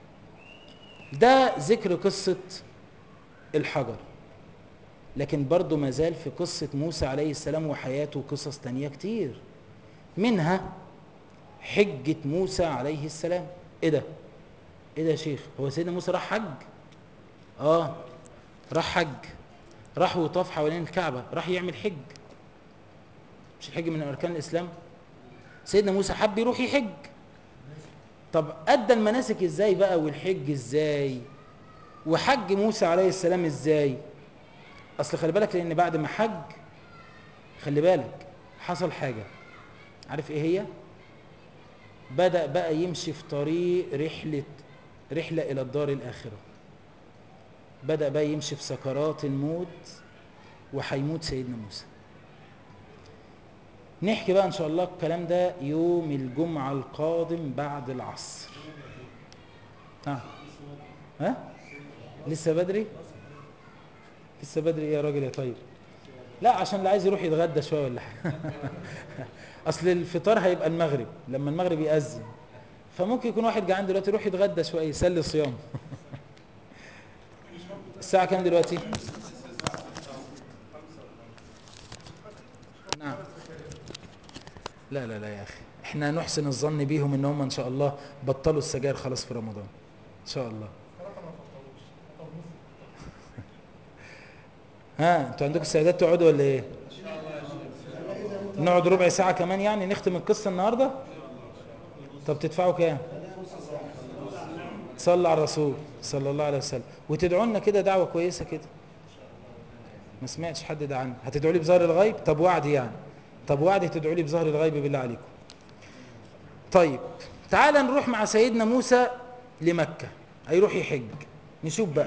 ده ذكر قصة الحجر لكن برضه ما زال في قصة موسى عليه السلام وحياته قصص تانية كتير منها حجة موسى عليه السلام ايه ده ايه ده يا شيخ هو سيدنا موسى راح حج اه راح حج راح وطاف حوالين الكعبة راح يعمل حج مش الحج من اركان الاسلام سيدنا موسى حب يروح يحج طب ادى المناسك ازاي بقى والحج ازاي وحج موسى عليه السلام ازاي اصل خلي بالك لان بعد ما حج خلي بالك حصل حاجة عارف ايه هي بدأ بقى يمشي في طريق رحلة رحلة إلى الدار الآخرة بدأ بقى يمشي في سكرات الموت وهيموت سيدنا موسى نحكي بقى إن شاء الله الكلام ده يوم الجمعة القادم بعد العصر ها ها لسه بدري لسه بدري ايه يا راجل يا طيب لا عشان اللي عايز يروح يتغدى شويه ولا حاجه اصل الفطار هيبقى المغرب لما المغرب يأذن فممكن يكون واحد جعان دلوقتي يروح يتغدى شويه يسلي صيامه الساعه كام دلوقتي نعم لا لا لا يا اخي احنا نحسن الظن بيهم ان هم ان شاء الله بطلوا السجاير خلاص في رمضان ان شاء الله ثلاثة ما فطروش فطر نص ها انتوا عندكم استعداد تقعدوا ولا ايه نقعد ربع ساعة كمان يعني نختم القصة النهاردة طب تدفعوا كام صلى على الرسول صلى الله عليه وسلم وتدعوا لنا كده دعوة كويسة كده ما سمعتش حد دعانا هتدعوا لي بظهر الغيب طب وعد يعني طب وعد تدعوا لي بظهر الغيب بالله عليكم طيب تعال نروح مع سيدنا موسى لمكة هيروح يحج نشوف بقى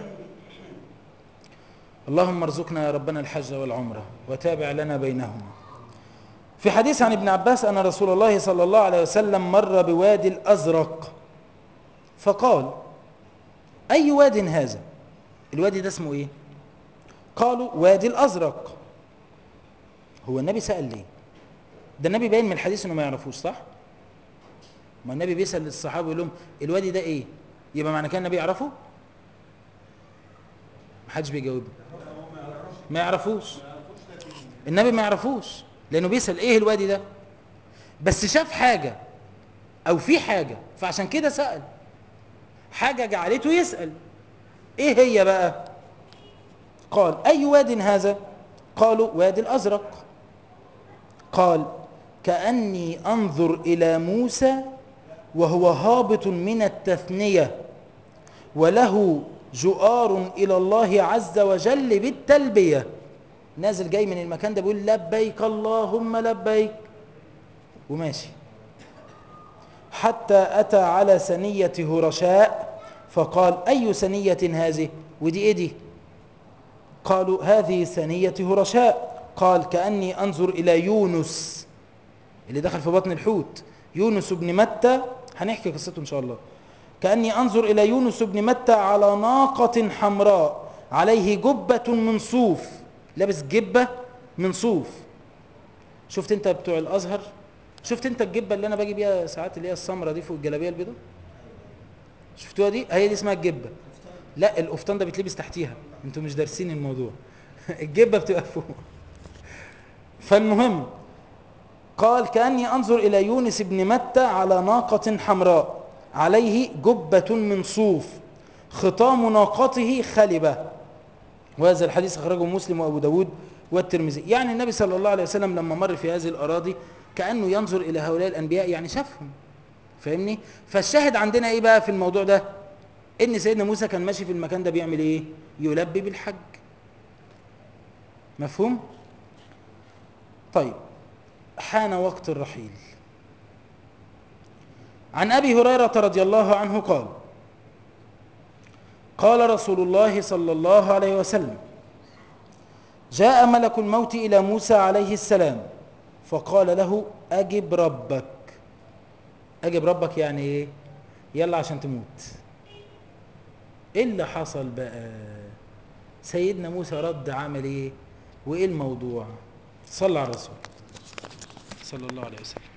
اللهم ارزقنا يا ربنا الحج والعمرة وتابع لنا بينهما في حديث عن ابن عباس أن رسول الله صلى الله عليه وسلم مر بوادي الأزرق فقال أي واد هذا الوادي ده اسمه إيه قالوا وادي الأزرق هو النبي سأل ليه ده النبي باين من الحديث انه ما يعرفوش صح ما النبي بيسأل للصحابة يقول لهم الوادي ده ايه يبقى معنى كان النبي يعرفه ما حدش بيجاوبه ما يعرفوش النبي ما يعرفوش لانه بيسأل ايه الوادي ده بس شاف حاجة او في حاجة فعشان كده سأل حاجة جعلته يسأل ايه هي بقى قال اي واد هذا قالوا وادي الازرق قال كأني انظر الى موسى وهو هابط من التثنية وله جؤار الى الله عز وجل بالتلبية نازل جاي من المكان ده بيقول لبيك اللهم لبيك وماشي حتى أتى على سنية هرشاء فقال أي سنية هذه ودي إيه دي قالوا هذه سنية هرشاء قال كأني أنظر إلى يونس اللي دخل في بطن الحوت يونس بن متى هنحكي قصته إن شاء الله كأني أنظر إلى يونس بن متى على ناقة حمراء عليه جبة من صوف لابس جبة من صوف شفت انت بتوع الازهر شفت انت الجبه اللي انا باجي بيها ساعات اللي هي السمراء دي فوق الجلابيه البيضاء شفتوها دي هي دي اسمها الجبه لا القفطان ده بيتلبس تحتيها انتوا مش دارسين الموضوع الجبه بتبقى فوق فالمهم قال كاني انظر الى يونس بن متى على ناقه حمراء عليه جبه من صوف خطام ناقته خلبه وهذا الحديث أخرجه مسلم وأبو داود والترمذي يعني النبي صلى الله عليه وسلم لما مر في هذه الأراضي كأنه ينظر إلى هؤلاء الأنبياء يعني شافهم فاهمني فالشاهد عندنا إيه بقى في الموضوع ده إن سيدنا موسى كان ماشي في المكان ده بيعمل إيه يلبي بالحج مفهوم طيب حان وقت الرحيل عن أبي هريرة رضي الله عنه قال قال رسول الله صلى الله عليه وسلم جاء ملك الموت إلى موسى عليه السلام فقال له أجب ربك أجب ربك يعني إيه يلا عشان تموت إيه اللي حصل بقى سيدنا موسى رد عمل إيه وإيه الموضوع صلى على الرسول صلى الله عليه وسلم